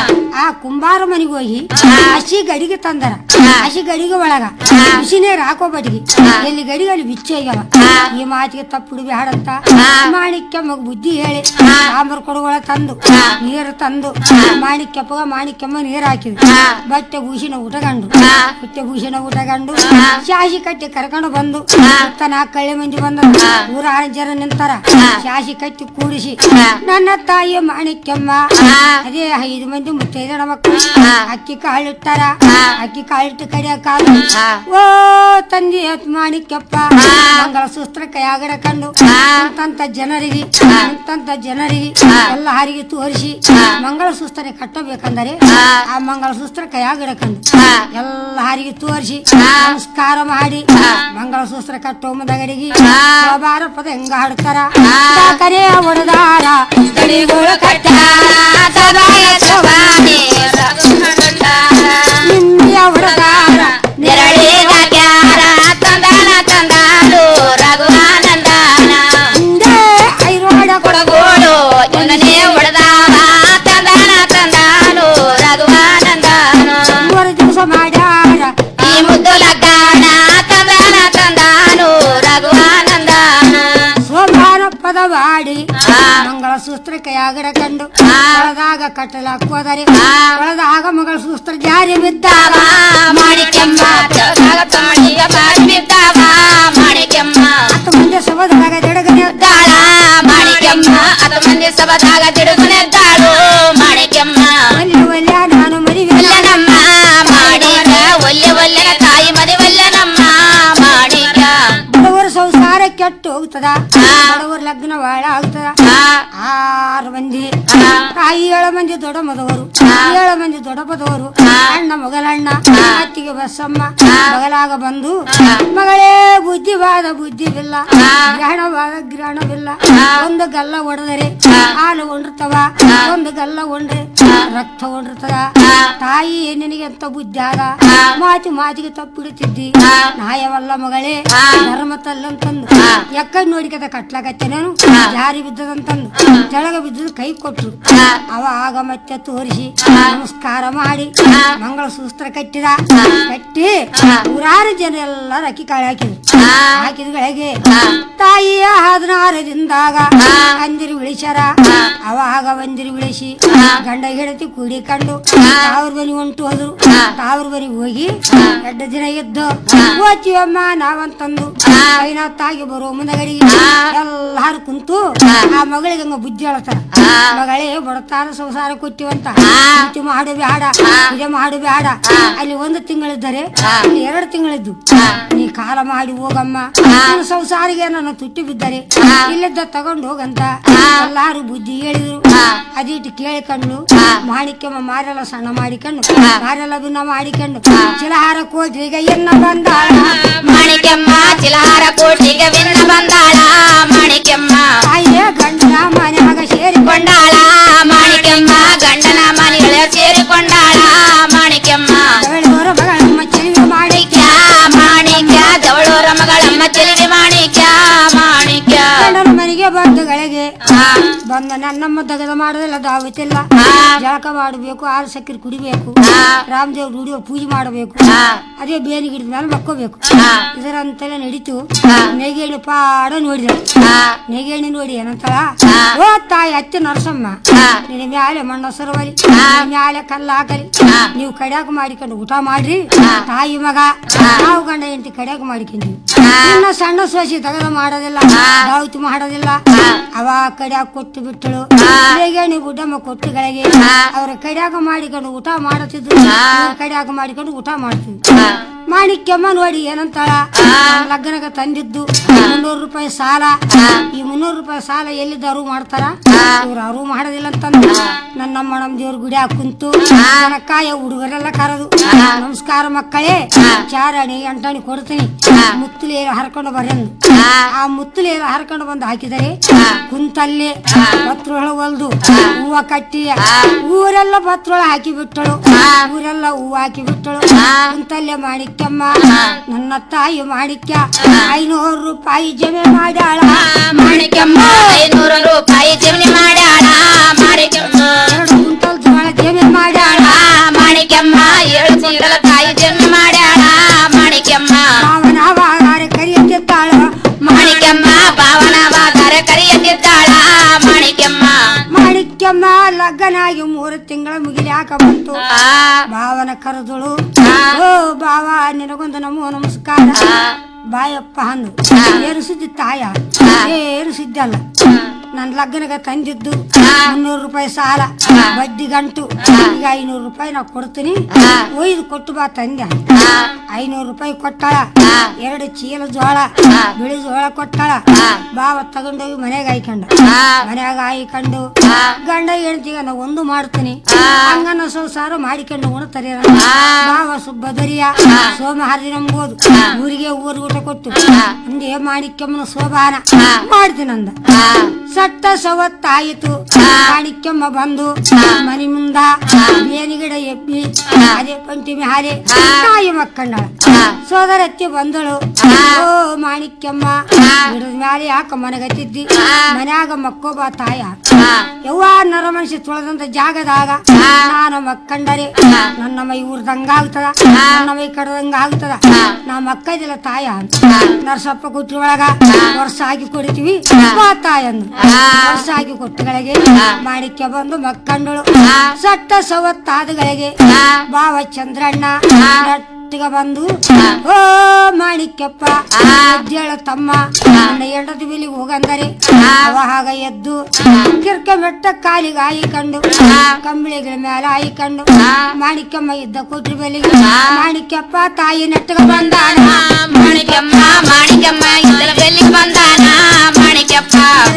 ಆ ಕುಂಬಾರ ಮನೆಗೆ ಹೋಗಿ ಹಸಿ ಗಡಿಗೆ ತಂದರ ಹಸಿ ಗಡಿಗೆ ಒಳಗ ಬಿಸಿ ನೀರು ಹಾಕೋ ಬಡಿಗೆ ಎಲ್ಲಿ ಗಡಿಗೆ ಅಲ್ಲಿ ಬಿಚ್ಚಿ ಹೋಗ್ಯಾವ ಈ ಮಾತಿಗೆ ತಪ್ಪು ಬ್ಯಾಡಂತ ಮಾಣಿಕ್ಯಮ್ಮಗ ಬುದ್ಧಿ ಹೇಳಿ ಸಾಂಬಾರ್ ಕೊಡುಗಳ ತಂದು ನೀರು ತಂದು ಮಾಣಿಕ್ಯಪ್ಪಗ ಮಾಣಿಕ್ಯಮ್ಮ ನೀರು ಹಾಕಿದ್ರು ಬಟ್ಟೆ ಭೂಷಣ ಊಟಗಂಡು ಬಟ್ಟೆ ಭೂಷಣ ಊಟಗಂಡು ಶಾಸಿ ಕಟ್ಟಿ ಕರ್ಕೊಂಡು ಬಂದು ತನ ಕಳ್ಳೆ ಮಂದಿ ಬಂದ ಊರ ಆರು ಜನ ನಿಂತಾರ ಶಾಸಿ ಕಟ್ಟಿ ಕೂಡಿಸಿ ನನ್ನ ತಾಯಿಯ ಮಾಣಿಕ್ಯಮ್ಮ ಅದೇ ಐದು ಮಂದಿ ಮುತ್ತೈದನ ಮಕ್ಕಳು ಅಕ್ಕಿ ಕಾಳಿಟ್ಟಾರ ಅಕ್ಕಿ ಕಾಳಿಟ್ಟು ಕಡಿಯಕ ಓ ತಂದೆ ಮಾಣಿಕ್ಯಪ್ಪ ಮಂಗಳ ಸೂಸ್ತ್ರ ಕೈಯಾಗಡ ಕಂಡು ಇಂತಂತ ಜನರಿಗೆ ಇಂತಂತ ಜನರಿಗೆ ಎಲ್ಲ ಹಾರಿಗೆ ತೋರಿಸಿ ಮಂಗಳ ಸೂಸ್ತ್ರ ಕಟ್ಟಬೇಕಂದರೆ ಆ ಮಂಗಳ ಸೂಸ್ತ್ರ ಕೈಯಾಗ ಹಿಡ್ಕೊಂಡು ಎಲ್ಲ ಹಾರಿಗೆ ತೋರಿಸಿ ನಮಸ್ಕಾರ ಮಾಡಿ ಮಂಗಳ ಸೂಸ್ತ್ರ ಕಟ್ಟೋ ಮುಂದಗಡಿಗೆ ಶೋಭಾರ ಪದ ಹೆಂಗ ಹಾಡ್ತಾರ ಕರೆ ಹೊಡೆದಾರ ಗಡಿಗಳು ಕಟ್ಟ ಸಭಾಯ ಶೋಭಾನೆ ನಿಂದಿಯ ಹೊಡೆದಾರ ನೆರಳಿಗ ಕ್ಯಾರ ತಂದಾನ ತಂದಾಲು ರಘುವಾನಂದನ ಹಿಂದೆ ಐರೋಡ ಕೊಡಗೋಳು ಒಂದನೇ ಹೊಡೆದಾವ ತಂದಾನ ತಂದಾನು ರಘುವಾನಂದನ ಮೂರು ದಿವಸ ಮಾಡ್ಯಾರ ಈ ಮುದ್ದು ಲಗ್ಗಾನ ತಂದಾನ ತಂದಾನು ರಘುವಾನಂದನ ಸೋಮಾನ ಪದ ಮಾಡಿ ಮಂಗಳ ಸೂಸ್ತ್ರ ಕೈಯಾಗಡ ಕಂಡು ಒಳದಾಗ ಕಟ್ಟಲಾಕೋದರೆ ಒಳದಾಗ ಮಗಳ ಸೂಸ್ತ್ರ ಜಾರಿ ಬಿದ್ದಾವ ಮಾಣಿಕ್ಯಮ್ಮ ಜಗದಾಗ ತಮ್ಮಡಿಗ ಬಾರಿ ಬಿದ್ದಾವ ಮಾಣಿಕ್ಯಮ್ಮ ಹತ್ತು ಮಂದಿ ಸಭದಾಗ ಜಡಗನೆ ದಾಳ ಮಾಣಿಕ್ಯಮ್ಮ ಅತ ಮಂದಿ ಸಭದಾಗ ತಿರುಗುನೆದ್ದಾಳು ಮಾಣಿಕ್ಯಮ್ಮ ಒಲ್ಲೆ ಒಲ್ಲೆ ನಾನು ಮದುವೆ ನಮ್ಮ ಮಾಣಿಕ ಒಲ್ಲೆ ಒಲ್ಲೆನ ತಾಯಿ ಮದಿವಲ್ಲನಮ್ಮ ಮಾಣಿಕ ಬಡವರ ಸಂಸಾರ ಕೆಟ್ಟು ಹೋಗ್ತದ ಬಡವರ ಲಗ್ನ ಬಾಳ ಆಗ್ತದ ಆರು ಮಂದಿ ತಾಯಿ ಏಳು ಮಂದಿ ದೊಡ್ಡ ಮದವರು ಏಳು ಮಂದಿ ದೊಡ್ಡ ಮದವರು ಅಣ್ಣ ಮಗಲಣ್ಣ ಅತ್ತಿಗೆ ಬಸಮ್ಮ ಮಗಲಾಗ ಬಂದು ಮಗಳೇ ಬುದ್ಧಿವಾದ ಬುದ್ಧಿವಿಲ್ಲ ಗ್ರಹಣವಾದ ಗ್ರಹಣವಿಲ್ಲ ಒಂದು ಗಲ್ಲ ಒಡೆದರೆ ಹಾಲು ಉಂಡಿರ್ತವ ಒಂದು ಗಲ್ಲ ಉಂಡ್ರೆ ರಕ್ತ ಉಂಡಿರ್ತದ ತಾಯಿ ನಿನಗೆ ಅಂತ ಬುದ್ಧಿ ಆದ ಮಾತಿ ಮಾತಿಗೆ ತಪ್ಪಿಡುತ್ತಿದ್ದಿ ನಾಯವಲ್ಲ ಮಗಳೇ ಧರ್ಮ ತಲ್ಲಂತಂದು ಎಕ್ಕ ನೋಡಿಕದ ಕಟ್ಲಾಕತ್ತೆ ನಾನು ಜಾರಿ ಬಿದ್ದದಂತಂದು ತೆಳಗ ಬಿದ್ದದ ಕೈ ಕೊಟ್ರು ಅವ ಆಗ ಮತ್ತೆ ತೋರಿಸಿ ನಮಸ್ಕಾರ ಮಾಡಿ ಮಂಗಳ ಸೂಸ್ತ್ರ ಕಟ್ಟಿದ ಕಟ್ಟಿ ನೂರಾರು ಜನ ಎಲ್ಲರೂ ಅಕ್ಕಿ ಕಾಳು ಹಾಕಿದ್ರು ಹಾಕಿದ್ಗಳಿಗೆ ತಾಯಿಯ ಹದಿನಾರದಿಂದಾಗ ಅಂದಿರು ಉಳಿಸ್ಯಾರ ಅವಾಗ ಒಂದಿರು ಉಳಿಸಿ ಗಂಡ ಹೆಂಡತಿ ಕೂಡಿಕೊಂಡು ತಾವ್ರ ಬನಿ ಹೊಂಟು ಹೋದ್ರು ತಾವ್ರ ಬನಿಗೆ ಹೋಗಿ ಎರಡು ದಿನ ಇದ್ದು ಓದ್ತೀವಮ್ಮ ನಾವಂತಂದು ಐನಾ ತಾಗಿ ಬರೋ ಮುಂದಗಡಿ ಎಲ್ಲಾರು ಕುಂತು ಆ ಮಗಳಿಗೆ ಹಂಗ ಬುದ್ಧಿ ಹೇಳ್ತಾರ ಮಗಳೇ ಬಡತಾನ ಸಂಸಾರ ಕೊಟ್ಟಿವಂತ ಇದು ಮಾಡು ಬೇಡ ಇದೆ ಮಾಡು ಬೇಡ ಅಲ್ಲಿ ಒಂದು ತಿಂಗಳಿದ್ದರೆ ಇಲ್ಲಿ ಎರಡು ತಿಂಗಳಿದ್ದು ನೀ ಕಾಲ ಮಾಡಿ ಹೋಗಮ್ಮ ನನ್ನ ಸಂಸಾರಿಗೆ ನನ್ನ ತುಟ್ಟಿ ಬಿದ್ದರೆ ಇಲ್ಲಿದ್ದ ತಗೊಂಡು ಹೋಗಂತ ಎಲ್ಲಾರು ಬುದ್ಧಿ ಹೇಳಿದ್ರು ಅದಿಟ್ಟು ಕೇಳಿಕೊಂಡು ಮಾಣಿಕ್ಯಮ್ಮ ಮಾರೆಲ್ಲ ಸಣ್ಣ ಮಾಡಿಕೊಂಡು ಮಾರೆಲ್ಲ ಭಿನ್ನ ಮಾಡಿಕೊಂಡು ಚಿಲಹಾರ ಕೋದ್ರಿಗೆ ಎನ್ನ ಬಂದಾಳ ಮಾಣಿಕ್ಯಮ್ಮ ಚಿಲಹಾರ ಕೋಟಿಗೆ ವಿನ್ನ ಬಂದಾಳ ಮಾಣಿಕ್ಯಮ್ಮ ತಾಯಿಯ ಗಂಡನ ಮನ್ಯಾಗ ಸೇರಿಕೊಂಡಾಳ ಮಾಣಿಕ್ಯಮ್ಮ ಗಂಡನ ಮನೆಗಳ ಸೇರಿಕೊಂಡಾಳ ಮಾಣಿಕ್ಯಮ್ಮ ಬೆಳವರ ಮಗಳಮ್ಮ ಚೆಲುವೆ ಮಾಣಿಕ್ಯ ಮಾಣಿಕ್ಯ ಜವಳೋರ ಮಗಳಮ್ಮ ಚೆಲುವೆ ಮಾಣಿಕ್ಯ ಮಾಣಿಕ್ಯ ಗಂಡನ ಮನೆಗೆ ಬಂಧುಗಳಿಗೆ ಬಂದ ನನ್ನಮ್ಮ ದಗದ ಮಾಡೋದಿಲ್ಲ ದಾವತ್ತಿಲ್ಲ ಜಳಕ ಮಾಡಬೇಕು ಹಾಲು ಸಕ್ಕರೆ ಕುಡಿಬೇಕು ರಾಮದೇವ್ ದುಡಿಯೋ ಪೂಜೆ ಮಾಡಬೇಕು ಅದೇ ಬೇರೆ ಗಿಡದ ಮೇಲೆ ಮಕ್ಕೋಬೇಕು ಇದರಂತೆಲ್ಲ ನಡೀತು ನೆಗೇಣಿ ಪಾಡ ನೋಡಿದ ನೆಗೇಣಿ ನೋಡಿ ಏನಂತಾಳ ಓ ತಾಯಿ ಅತ್ತೆ ನರಸಮ್ಮ ನಿನ್ನ ಮ್ಯಾಲೆ ಮಣ್ಣ ಸರವಲಿ ಮ್ಯಾಲೆ ಕಲ್ಲ ಹಾಕಲಿ ನೀವು ಕಡ್ಯಾಕ ಮಾಡಿಕೊಂಡು ಊಟ ಮಾಡ್ರಿ ತಾಯಿ ಮಗ ನಾವು ಗಂಡ ಹೆಂಡತಿ ಕಡ್ಯಾಕ ಮಾಡಿಕೊಂಡ್ವಿ ಇನ್ನ ಸಣ್ಣ ಸೋಸಿ ತಗದ ಮಾಡೋದಿಲ್ಲ ದಾವತಿ ಮಾಡೋದಿಲ್ಲ ಅವ ಕಡ್ಯಾಕ ಕೊಟ್ಟು ಬಿಟ್ಟಳು ಹೇಗೇಣಿ ಬುಡ್ಡಮ್ಮ ಕೊಟ್ಟುಗಳಿಗೆ ಅವ್ರ ಕಡ್ಯಾಕ ಮಾಡಿಕೊಂಡು ಊಟ ಮಾಡುತ್ತಿದ್ರು ಇವ್ರ್ ಕಡ್ಯಾಕ ಮಾಡಿಕೊಂಡು ಊಟ ಮಾಡ್ತಿದ್ರು ಮಾಣಿಕ್ಯಮ್ಮ ನೋಡಿ ಏನಂತಾಳ ನನ್ ಲಗ್ನಗ ತಂದಿದ್ದು ಮುನ್ನೂರು ರೂಪಾಯಿ ಸಾಲ ಈ ಮುನ್ನೂರು ರೂಪಾಯಿ ಸಾಲ ಎಲ್ಲಿದ್ದ ಅರು ಮಾಡ್ತಾರ ಇವ್ರು ಅರು ಮಾಡೋದಿಲ್ಲ ಅಂತಂದು ನನ್ನ ನಮ್ಮ ದೇವ್ರ ಗುಡಿ ಕುಂತು ಕಾಯ ಹುಡುಗರೆಲ್ಲ ಕರೆದು ನಮಸ್ಕಾರ ಮಕ್ಕಳೇ ಚಾರಣಿ ಎಂಟಣಿ ಕೊಡ್ತೀನಿ ಮುತ್ತಲಿ ಹರ್ಕೊಂಡು ಬರೆಂದು ಆ ಮುತ್ತಲಿ ಹರ್ಕೊಂಡು ಬಂದು ಹಾಕಿದರೆ ಕುಂತಲ್ಲಿ ಪತ್ರೊಳ ಹೊಲ್ದು ಹೂವ ಕಟ್ಟಿ ಊರೆಲ್ಲ ಪತ್ರೊಳ ಹಾಕಿ ಬಿಟ್ಟಳು ಊರೆಲ್ಲ ಹೂವು ಹಾಕಿ ಬಿಟ್ಟಳು ಕುಂತಲ್ಲೇ ಮಾಣಿಕ್ಯಮ್ಮ ನನ್ನ ತಾಯಿ ಮಾಣಿಕ್ಯ ಐನೂರು ರೂಪಾಯಿ ಜಮೆ ಮಾಡ್ಯಾಳ ಮಾಣಿಕ್ಯಮ್ಮ ಐನೂರು ರೂಪಾಯಿ ಜಮನಿ ಮಾಡ್ಯಾಳ ಮಾಣಿಕ್ಯಮ್ಮ ಎರಡು ಕುಂಟಲ್ ಜೋಳ ಜಮೆ ಮಾಡ್ಯಾಳ ಮಾಣಿಕ್ಯಮ್ಮ ಏಳು ಕುಂಟಲ ತಾಯಿ ಜಮನಿ ಮಾಡ್ಯಾಳ ಮಾಣಿಕ್ಯಮ್ಮ ಭಾವನಾವಾಗಾರೆ ಕರಿಯತ್ತಿದ್ದಾಳು ಮಾಣಿಕ್ಯಮ್ಮ ಭಾವನವಾದರೆ ಕರಿಯತ್ತಿದ್ದಾಳ ಮಾಣಿಕ್ಯಮ್ಮ ಮಾಣಿಕ್ಯಮ್ಮ ಲಗ್ನಾಗಿ ಮೂರು ತಿಂಗಳ ಮುಗಿಲ್ಯಾಕ ಬಂತು ಭಾವನ ಕರೆದಳು ಓ ಭಾವ ನಿನಗೊಂದು ನಮೋ ನಮಸ್ಕಾರ ಬಾಯಪ್ಪ ಅಂದು ಏನು ಸುದ್ದಿ ತಾಯ ಏನು ಸುದ್ದಿ ಅಲ್ಲ ನನ್ನ ಲಗ್ನಗ ತಂದಿದ್ದು ಮುನ್ನೂರು ರೂಪಾಯಿ ಸಾಲ ಬಡ್ಡಿ ಗಂಟು ಈಗ ಐನೂರು ರೂಪಾಯಿ ನಾ ಕೊಡ್ತೀನಿ ಒಯ್ದು ಕೊಟ್ಟು ಬಾ ತಂದೆ ಐನೂರು ರೂಪಾಯಿ ಕೊಟ್ಟಾಳ ಎರಡು ಚೀಲ ಜೋಳ ಬಿಳಿ ಜೋಳ ಕೊಟ್ಟಾಳ ಬಾವ ತಗೊಂಡೋಗಿ ಮನೆಗೆ ಹಾಯ್ಕೊಂಡ ಮನ್ಯಾಗ ಹಾಯ್ಕೊಂಡು ಗಂಡ ಹೆಂಡತಿಗ ನಾ ಒಂದು ಮಾಡ್ತೀನಿ ಹಂಗನ ಸಂಸಾರ ಮಾಡಿಕೊಂಡು ಉಣ್ತಾರೆ ಬಾವ ಸುಬ್ಬದರಿಯ ಸೋಮವಾರ ನಂಬೋದು ಊರಿಗೆ ಊರು ಊಟ ಕೊಟ್ಟು ಅಂದೇ ಮಾಣಿಕ್ಯಮ್ಮನ ಶೋಭಾನ ಮಾಡ್ತೀನಿ ಅಂದ ಸಟ್ಟ ಸವತ್ತಾಯಿತು ಮಾಣಿಕ್ಯಮ್ಮ ಬಂದು ಮನಿ ಮುಂದ ಬೇನಿ ಗಿಡ ಎಬ್ಬಿ ಅದೇ ಪಂಟಿ ಮ್ಯಾಲೆ ತಾಯಿ ಮಕ್ಕಂಡಳ ಸೋದರತ್ತಿ ಬಂದಳು ಓ ಮಾಣಿಕ್ಯಮ್ಮ ಗಿಡದ ಮ್ಯಾಲೆ ಯಾಕ ಮನಗತ್ತಿದ್ದಿ ಮನ್ಯಾಗ ಮಕ್ಕೋಬ ತಾಯ ಯವ್ವ ನರ ಮನುಷ್ಯ ತುಳದಂತ ಜಾಗದಾಗ ನಾನು ಮಕ್ಕಂಡರೆ ನನ್ನ ಮೈ ಊರ್ದಂಗ ಆಗ್ತದ ನನ್ನ ಮೈ ಕಡದಂಗ ಆಗ್ತದ ನಾ ಮಕ್ಕದಿಲ್ಲ ತಾಯ ನರಸಪ್ಪ ಕುಟ್ಟಿ ಒಳಗ ವರ್ಷ ಹಾಕಿ ಕೊಡ್ತೀವಿ ಬಾ ತಾಯಂದು ವರ್ಷ ಹಾಕಿ ಕೊಟ್ಟಗಳಿಗೆ ಮಾಣಿಕ್ಯ ಬಂದು ಮಕ್ಕಂಡಳು ಸಟ್ಟ ಸವತ್ತಾದಗಳಿಗೆ ಬಾವ ಚಂದ್ರಣ್ಣ ಗಟ್ಟಿಗ ಬಂದು ಓ ಮಾಣಿಕ್ಯಪ್ಪ ಎದ್ದೇಳ ತಮ್ಮ ನನ್ನ ಎಡದ ಬಿಲಿಗೆ ಹೋಗಂದರೆ ಅವಾಗ ಎದ್ದು ಕಿರ್ಕ ಮೆಟ್ಟ ಕಾಲಿಗೆ ಹಾಯಿಕೊಂಡು ಕಂಬಳಿಗಳ ಮೇಲೆ ಹಾಯಿಕೊಂಡು ಮಾಣಿಕ್ಯಮ್ಮ ಇದ್ದ ಕೊಟ್ರಿ ಬಲಿಗೆ ಮಾಣಿಕ್ಯಪ್ಪ ತಾಯಿ ನೆಟ್ಟಗ ಬಂದಾನ ಮಾಣಿಕ್ಯಮ್ಮ ಮಾಣಿಕ್ಯಮ್ಮ ಇದ್ದರ ಬೆಲ್ಲಿ ಬಂದಾನ ಮಾಣಿಕ್ಯಪ್ಪ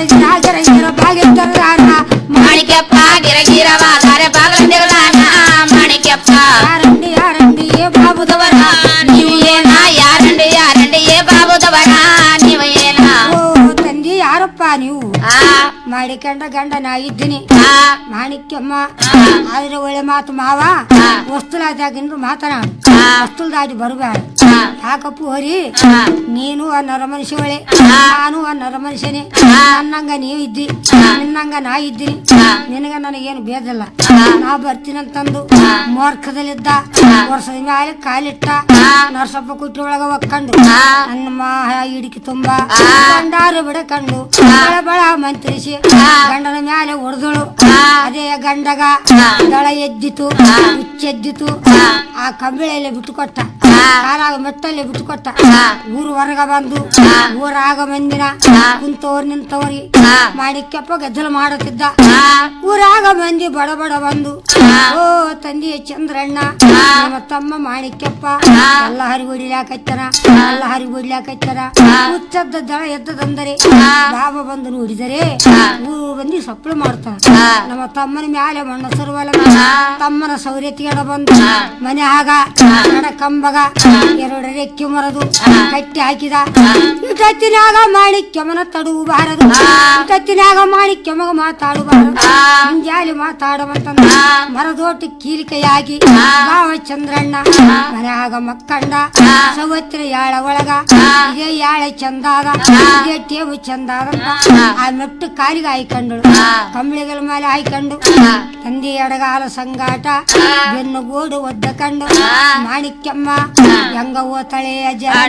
ಮಾಣಿಕ್ಯಪ್ಪ ಗಿರ ಗಿರವಾದರೆ ಬಾಗಲ ತೆಗದಾನ ಮಾಣಿಕ್ಯಪ್ಪ ಯಾರಂಡಿ ಯಾರಂಡಿ ಏ ಬಾಬುದವರ ನೀವು ಏನ ಯಾರಂಡಿ ಯಾರಂಡಿ ಏ ಬಾಬುದವರ ನೀವು ಏನ ಓ ತಂದಿ ಯಾರಪ್ಪ ನೀವು ಮಾಡಿಕೊಂಡ ಗಂಡ ನಾ ಇದ್ದೀನಿ ಮಾಣಿಕ್ಯಮ್ಮ ಆದ್ರೆ ಒಳ್ಳೆ ಮಾತು ಮಾವ ವಸ್ತುಲಾದಾಗಿಂದ್ರು ಮಾತನಾಡು ವಸ್ತುಲ್ ದಾಟಿ ಬರಬೇಡ ಯಾಕಪ್ಪ ಹರಿ ನೀನು ಆ ನರ ಮನುಷ್ಯವಳೆ ನಾನು ಆ ನರ ಮನುಷ್ಯನೇ ನನ್ನಂಗ ನೀವು ಇದ್ದಿ ನಿನ್ನಂಗ ನಾ ಇದ್ದೀನಿ ನಿನಗ ನನಗೇನು ಬೇದಲ್ಲ ನಾ ಬರ್ತೀನಂತಂದು ಮೋರ್ಖದಲ್ಲಿದ್ದ ವರ್ಷದ ಮ್ಯಾಲೆ ಕಾಲಿಟ್ಟ ನರಸಪ್ಪ ಕುಟ್ಟಿ ಒಳಗ ಒಕ್ಕಂಡು ನನ್ನ ಮಾಹ ಇಡಿಕೆ ತುಂಬಾ ಗಂಡಾರು ಬಿಡಕಂಡು ಬಳ ಬಳ ಮಂತ್ರಿಸಿ ಗಂಡನ ಮ್ಯಾಲೆ ಹೊಡೆದಳು ಅದೇ ಗಂಡಗ ದಳ ಎದ್ದಿತು ಹುಚ್ಚೆದ್ದಿತು ಆ ಕಂಬಿಳೆಯಲ್ಲಿ ಬಿಟ್ಟುಕೊಟ್ಟ ಕಾಲಾಗ ಮೆಟ್ಟಲ್ಲಿ ಬಿಟ್ಟುಕೊಟ್ಟ ಊರು ಹೊರಗ ಬಂದು ಊರಾಗ ಮಂದಿನ ಕುಂತವ್ರು ನಿಂತವ್ರಿ ಮಾಡಿಕ್ಯಪ್ಪ ಗದ್ದಲ ಮಾಡುತ್ತಿದ್ದ ಊರಾಗ ಮಂದಿ ಬಡ ಬಡ ಬಂದು ಓ ತಂದೆ ಚಂದ್ರಣ್ಣ ನಮ್ಮ ತಮ್ಮ ಮಾಣಿಕ್ಯಪ್ಪ ಎಲ್ಲ ಹರಿ ಹೊಡಿಲಾಕತ್ತನ ಎಲ್ಲ ಹರಿ ಹೊಡಿಲಾಕತ್ತನ ಹುಚ್ಚದ್ದ ದಳ ಎದ್ದದಂದರೆ ಬಾಬಾ ಬಂದು ನೋಡಿದರೆ ಊರು ಬಂದು ಸಪ್ಪಳು ಮಾಡ್ತಾನ ನಮ್ಮ ತಮ್ಮನ ಮ್ಯಾಲೆ ಮಣ್ಣ ಸರ್ವಲ ತಮ್ಮನ ಸೌರ್ಯತಿಗಡ ಬಂದು ಮನ್ಯಾಗ ಎಡ ಕಂಬಗ ಎರಡು ರೆಕ್ಕೆ ಮರದು ಕಟ್ಟಿ ಹಾಕಿದ ಇಟ್ಟತ್ತಿನಾಗ ಮಾಣಿಕ್ಯಮನ ತಡುಬಾರದು ಇಟ್ಟತ್ತಿನಾಗ ಮಾಣಿಕ್ಯಮಗ ಮಾತಾಡಬಾರದು ಮುಂಜಾಲಿ ಮಾತಾಡವಂತಂದ ಮರದೋಟ ಕೀಲಿಕೆಯಾಗಿ ಬಾವ ಚಂದ್ರಣ್ಣ ಮನ್ಯಾಗ ಮಕ್ಕಂಡ ಸವತ್ತಿರ ಯಾಳ ಒಳಗ ಇದೇ ಯಾಳೆ ಚಂದಾದ ಇದೇ ಟೇಬು ಚಂದಾದ ಆ ಮೆಟ್ಟು ಕಾಲಿಗೆ ಹಾಯ್ಕೊಂಡಳು ಕಂಬಳಿಗಳ ಮೇಲೆ ಹಾಯ್ಕೊಂಡು ತಂದೆ ಎಡಗಾಲ ಸಂಗಾಟ ಬೆನ್ನು ಗೋಡು ಒದ್ದ ಕಂಡು ಮಾಣಿಕ್ಯಮ್ಮ ಹೆಂಗ ಓತಳೆಯ ಜನ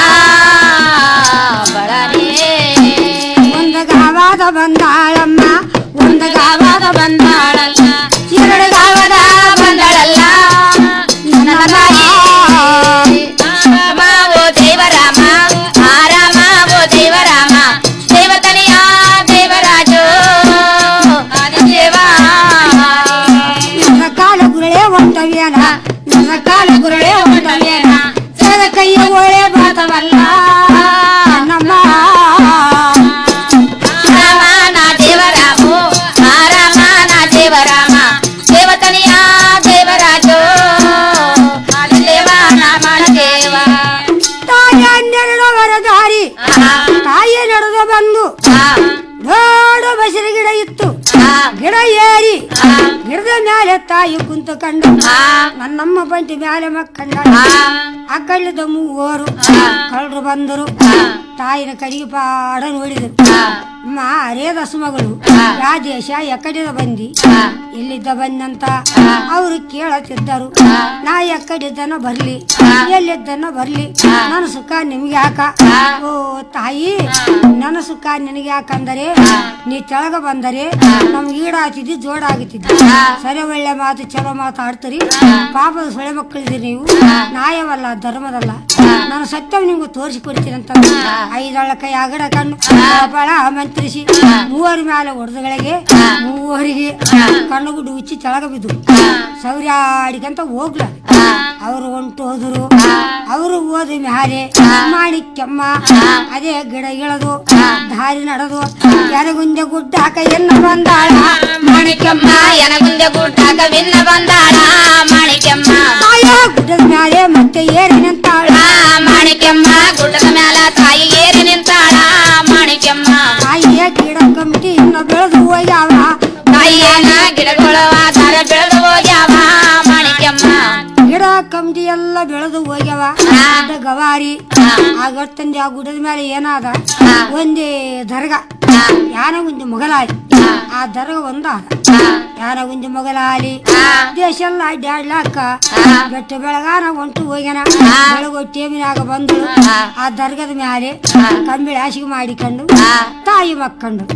ಒಂದ ಗಾವಾದ ಬಂದಾಳಮ್ಮ ಒಂದ ಗಾವಾದ ಬಂದಾಳಲ್ಲ ಎರಡು ಗಾವದ ಬಂದಳಲ್ಲ ನನ್ನ ತಾಯಿ ಓ ದೇವರಾಮ ಆರಾಮ ಓ ದೇವರಾಮ ದೇವತನೆಯ ದೇವರಾಜು ಆದಿದೇವ ನನ್ನ ಕಾಲ ಗುರಳೆ ಹೊಂಟವ್ಯಾನ ನನ್ನ ಕಾಲ ಗುರಳೆ ಹೊಂಟವ್ಯಾನ ಸದ ಕೈಯ ಒಳೆ ಬಾತವಲ್ಲ ನಮ್ಮ ರಾಮ ನಾ ದೇವರಾಮು ಆರಾಮ ನಾ ದೇವರಾಮ ದೇವತನೆಯ ದೇವರಾಜು ಆದಿದೇವ ನಾಮ ದೇವ ತಾಯಿ ಹನ್ನೆರಡು ವರದಾರಿ ತಾಯಿ ನಡೆದು ಬಂದು ದೊಡ್ಡ ಬಸರಿ ಗಿಡ ಇತ್ತು ಗಿಡ ಏರಿ ಗಿಡದ ಮ್ಯಾಲೆ ತಾಯಿ ಕುಂತು ಕಂಡು ನನ್ನಮ್ಮ ಬಂಟಿ ಮ್ಯಾಲೆ ಮಕ್ಕಂಡ ಆ ಕಳ್ಳಿದ ಮೂವರು ಕಳ್ಳರು ಬಂದರು ತಾಯಿನ ಕಡೆಗೆ ಪಾಡ ನೋಡಿದರು ಅಮ್ಮ ಅರೇ ದಸಮಗಳು ಯಾ ದೇಶ ಎಕಡೆದ ಬಂದಿ ಎಲ್ಲಿದ್ದ ಬಂದಂತ ಅವರು ಕೇಳತ್ತಿದ್ದರು ನಾ ಎಕಡಿದ್ದನ ಬರ್ಲಿ ಎಲ್ಲಿದ್ದನ ಬರ್ಲಿ ನನ್ನ ಸುಖ ನಿಮ್ಗೆ ಯಾಕ ಓ ತಾಯಿ ನನ್ನ ಸುಖ ನಿನಗೆ ಯಾಕಂದರೆ ನೀ ತೆಳಗ ಬಂದರೆ ನಮ್ಗೆ ಈಡಾಗ್ತಿದ್ದಿ ಜೋಡಾಗುತ್ತಿದ್ದಿ ಸರಿ ಒಳ್ಳೆ ಮಾತು ಚಲೋ ಮಾತಾಡ್ತೀರಿ ಪಾಪದ ಸೊಳೆ ಮಕ್ಕಳಿದ್ದೀರಿ ನೀವು ನ್ಯಾಯವಲ್ಲ ಧರ್ಮದಲ್ಲ ನಾನು ಸತ್ಯ ನಿಮ್ಗೆ ತೋರಿಸಿಕೊಡ್ತೀನಿ ಅಂತ ಐದಳ ಕೈ ಅಗಡ ಕಣ್ಣು ಬಳ ಮಂತ್ರಿಸಿ ಮೂವರ ಮ್ಯಾಲೆ ಹೊಡೆದಗಳಿಗೆ ಮೂವರಿಗೆ ಕಣ್ಣು ಗುಡ್ಡು ಉಚ್ಚಿ ತೆಳಗ ಬಿದ್ದು ಸೌರ್ಯಾಡಿಕಂತ ಹೋಗ್ಲ ಅವರು ಹೊಂಟು ಹೋದ್ರು ಅವರು ಹೋದ ಮ್ಯಾಲೆ ಮಾಣಿಕ್ಯಮ್ಮ ಅದೇ ಗಿಡ ಇಳದು ದಾರಿ ನಡೆದು ಯಾರಿಗುಂದೆ ಗುಡ್ಡ ಹಾಕ ಎನ್ನ ಬಂದಾಳ ಮಾಣಿಕ್ಯಮ್ಮ ಎನಗುಂದೆ ಗುಡ್ಡಾಗ ವಿನ್ನ ಬಂದಾಳ ಮಾಣಿಕ್ಯಮ್ಮ ತಾಯ ಗುಡ್ಡದ ಮ್ಯಾಲೆ ಮತ್ತೆ ಏರಿ ನಿಂತಾಳ ಮಾಣಿಕ್ಯಮ್ಮ ಗುಡ್ಡದ ಮ್ಯಾಲ ತಾಯಿ ಏರಿ ನಿಂತಾಳ ಮಾಣಿಕ್ಯಮ್ಮ ತಾಯಿಯ ಗಿಡ ಕಮಿಟಿ ಇನ್ನ ಗಿಡಗಳನ್ನ ಬೆಳೆದು ಹೋಗ್ಯಾವ ತಾಯಿಯನ ಗಿಡಗಳು ಆಧಾರ ಬೆಳೆದು ಹೋಗ್ಯಾವ ಮಾಣಿಕ್ಯಮ್ಮ ಗಿಡ ಕಮ್ದಿ ಎಲ್ಲ ಬೆಳೆದು ಹೋಗ್ಯಾವ ದೊಡ್ಡ ಗವಾರಿ ಆ ಗಟ್ಟಂದಿ ಆ ಗುಡದ ಮೇಲೆ ಏನಾದ ಒಂದೇ ದರ್ಗ ಯಾನ ಒಂದು ಮೊಗಲಾಲಿ ಆ ದರ್ಗ ಒಂದಾದ ಯಾನ ಒಂದು ಮೊಗಲಾಲಿ ದೇಶ ಎಲ್ಲ ಅಡ್ಡಾಡ್ಲಾಕ ಬೆಟ್ಟ ಬೆಳಗಾನ ಹೊಂಟು ಹೋಗ್ಯಾನ ಬೆಳಗು ಟೇಮಿನಾಗ ಬಂದು ಆ ದರ್ಗದ ಮ್ಯಾಲೆ ಕಂಬಿಳಿ ಹಾಸಿಗೆ ಮಾಡಿಕೊಂಡು ತಾಯಿ ಮಕ್ಕಂಡು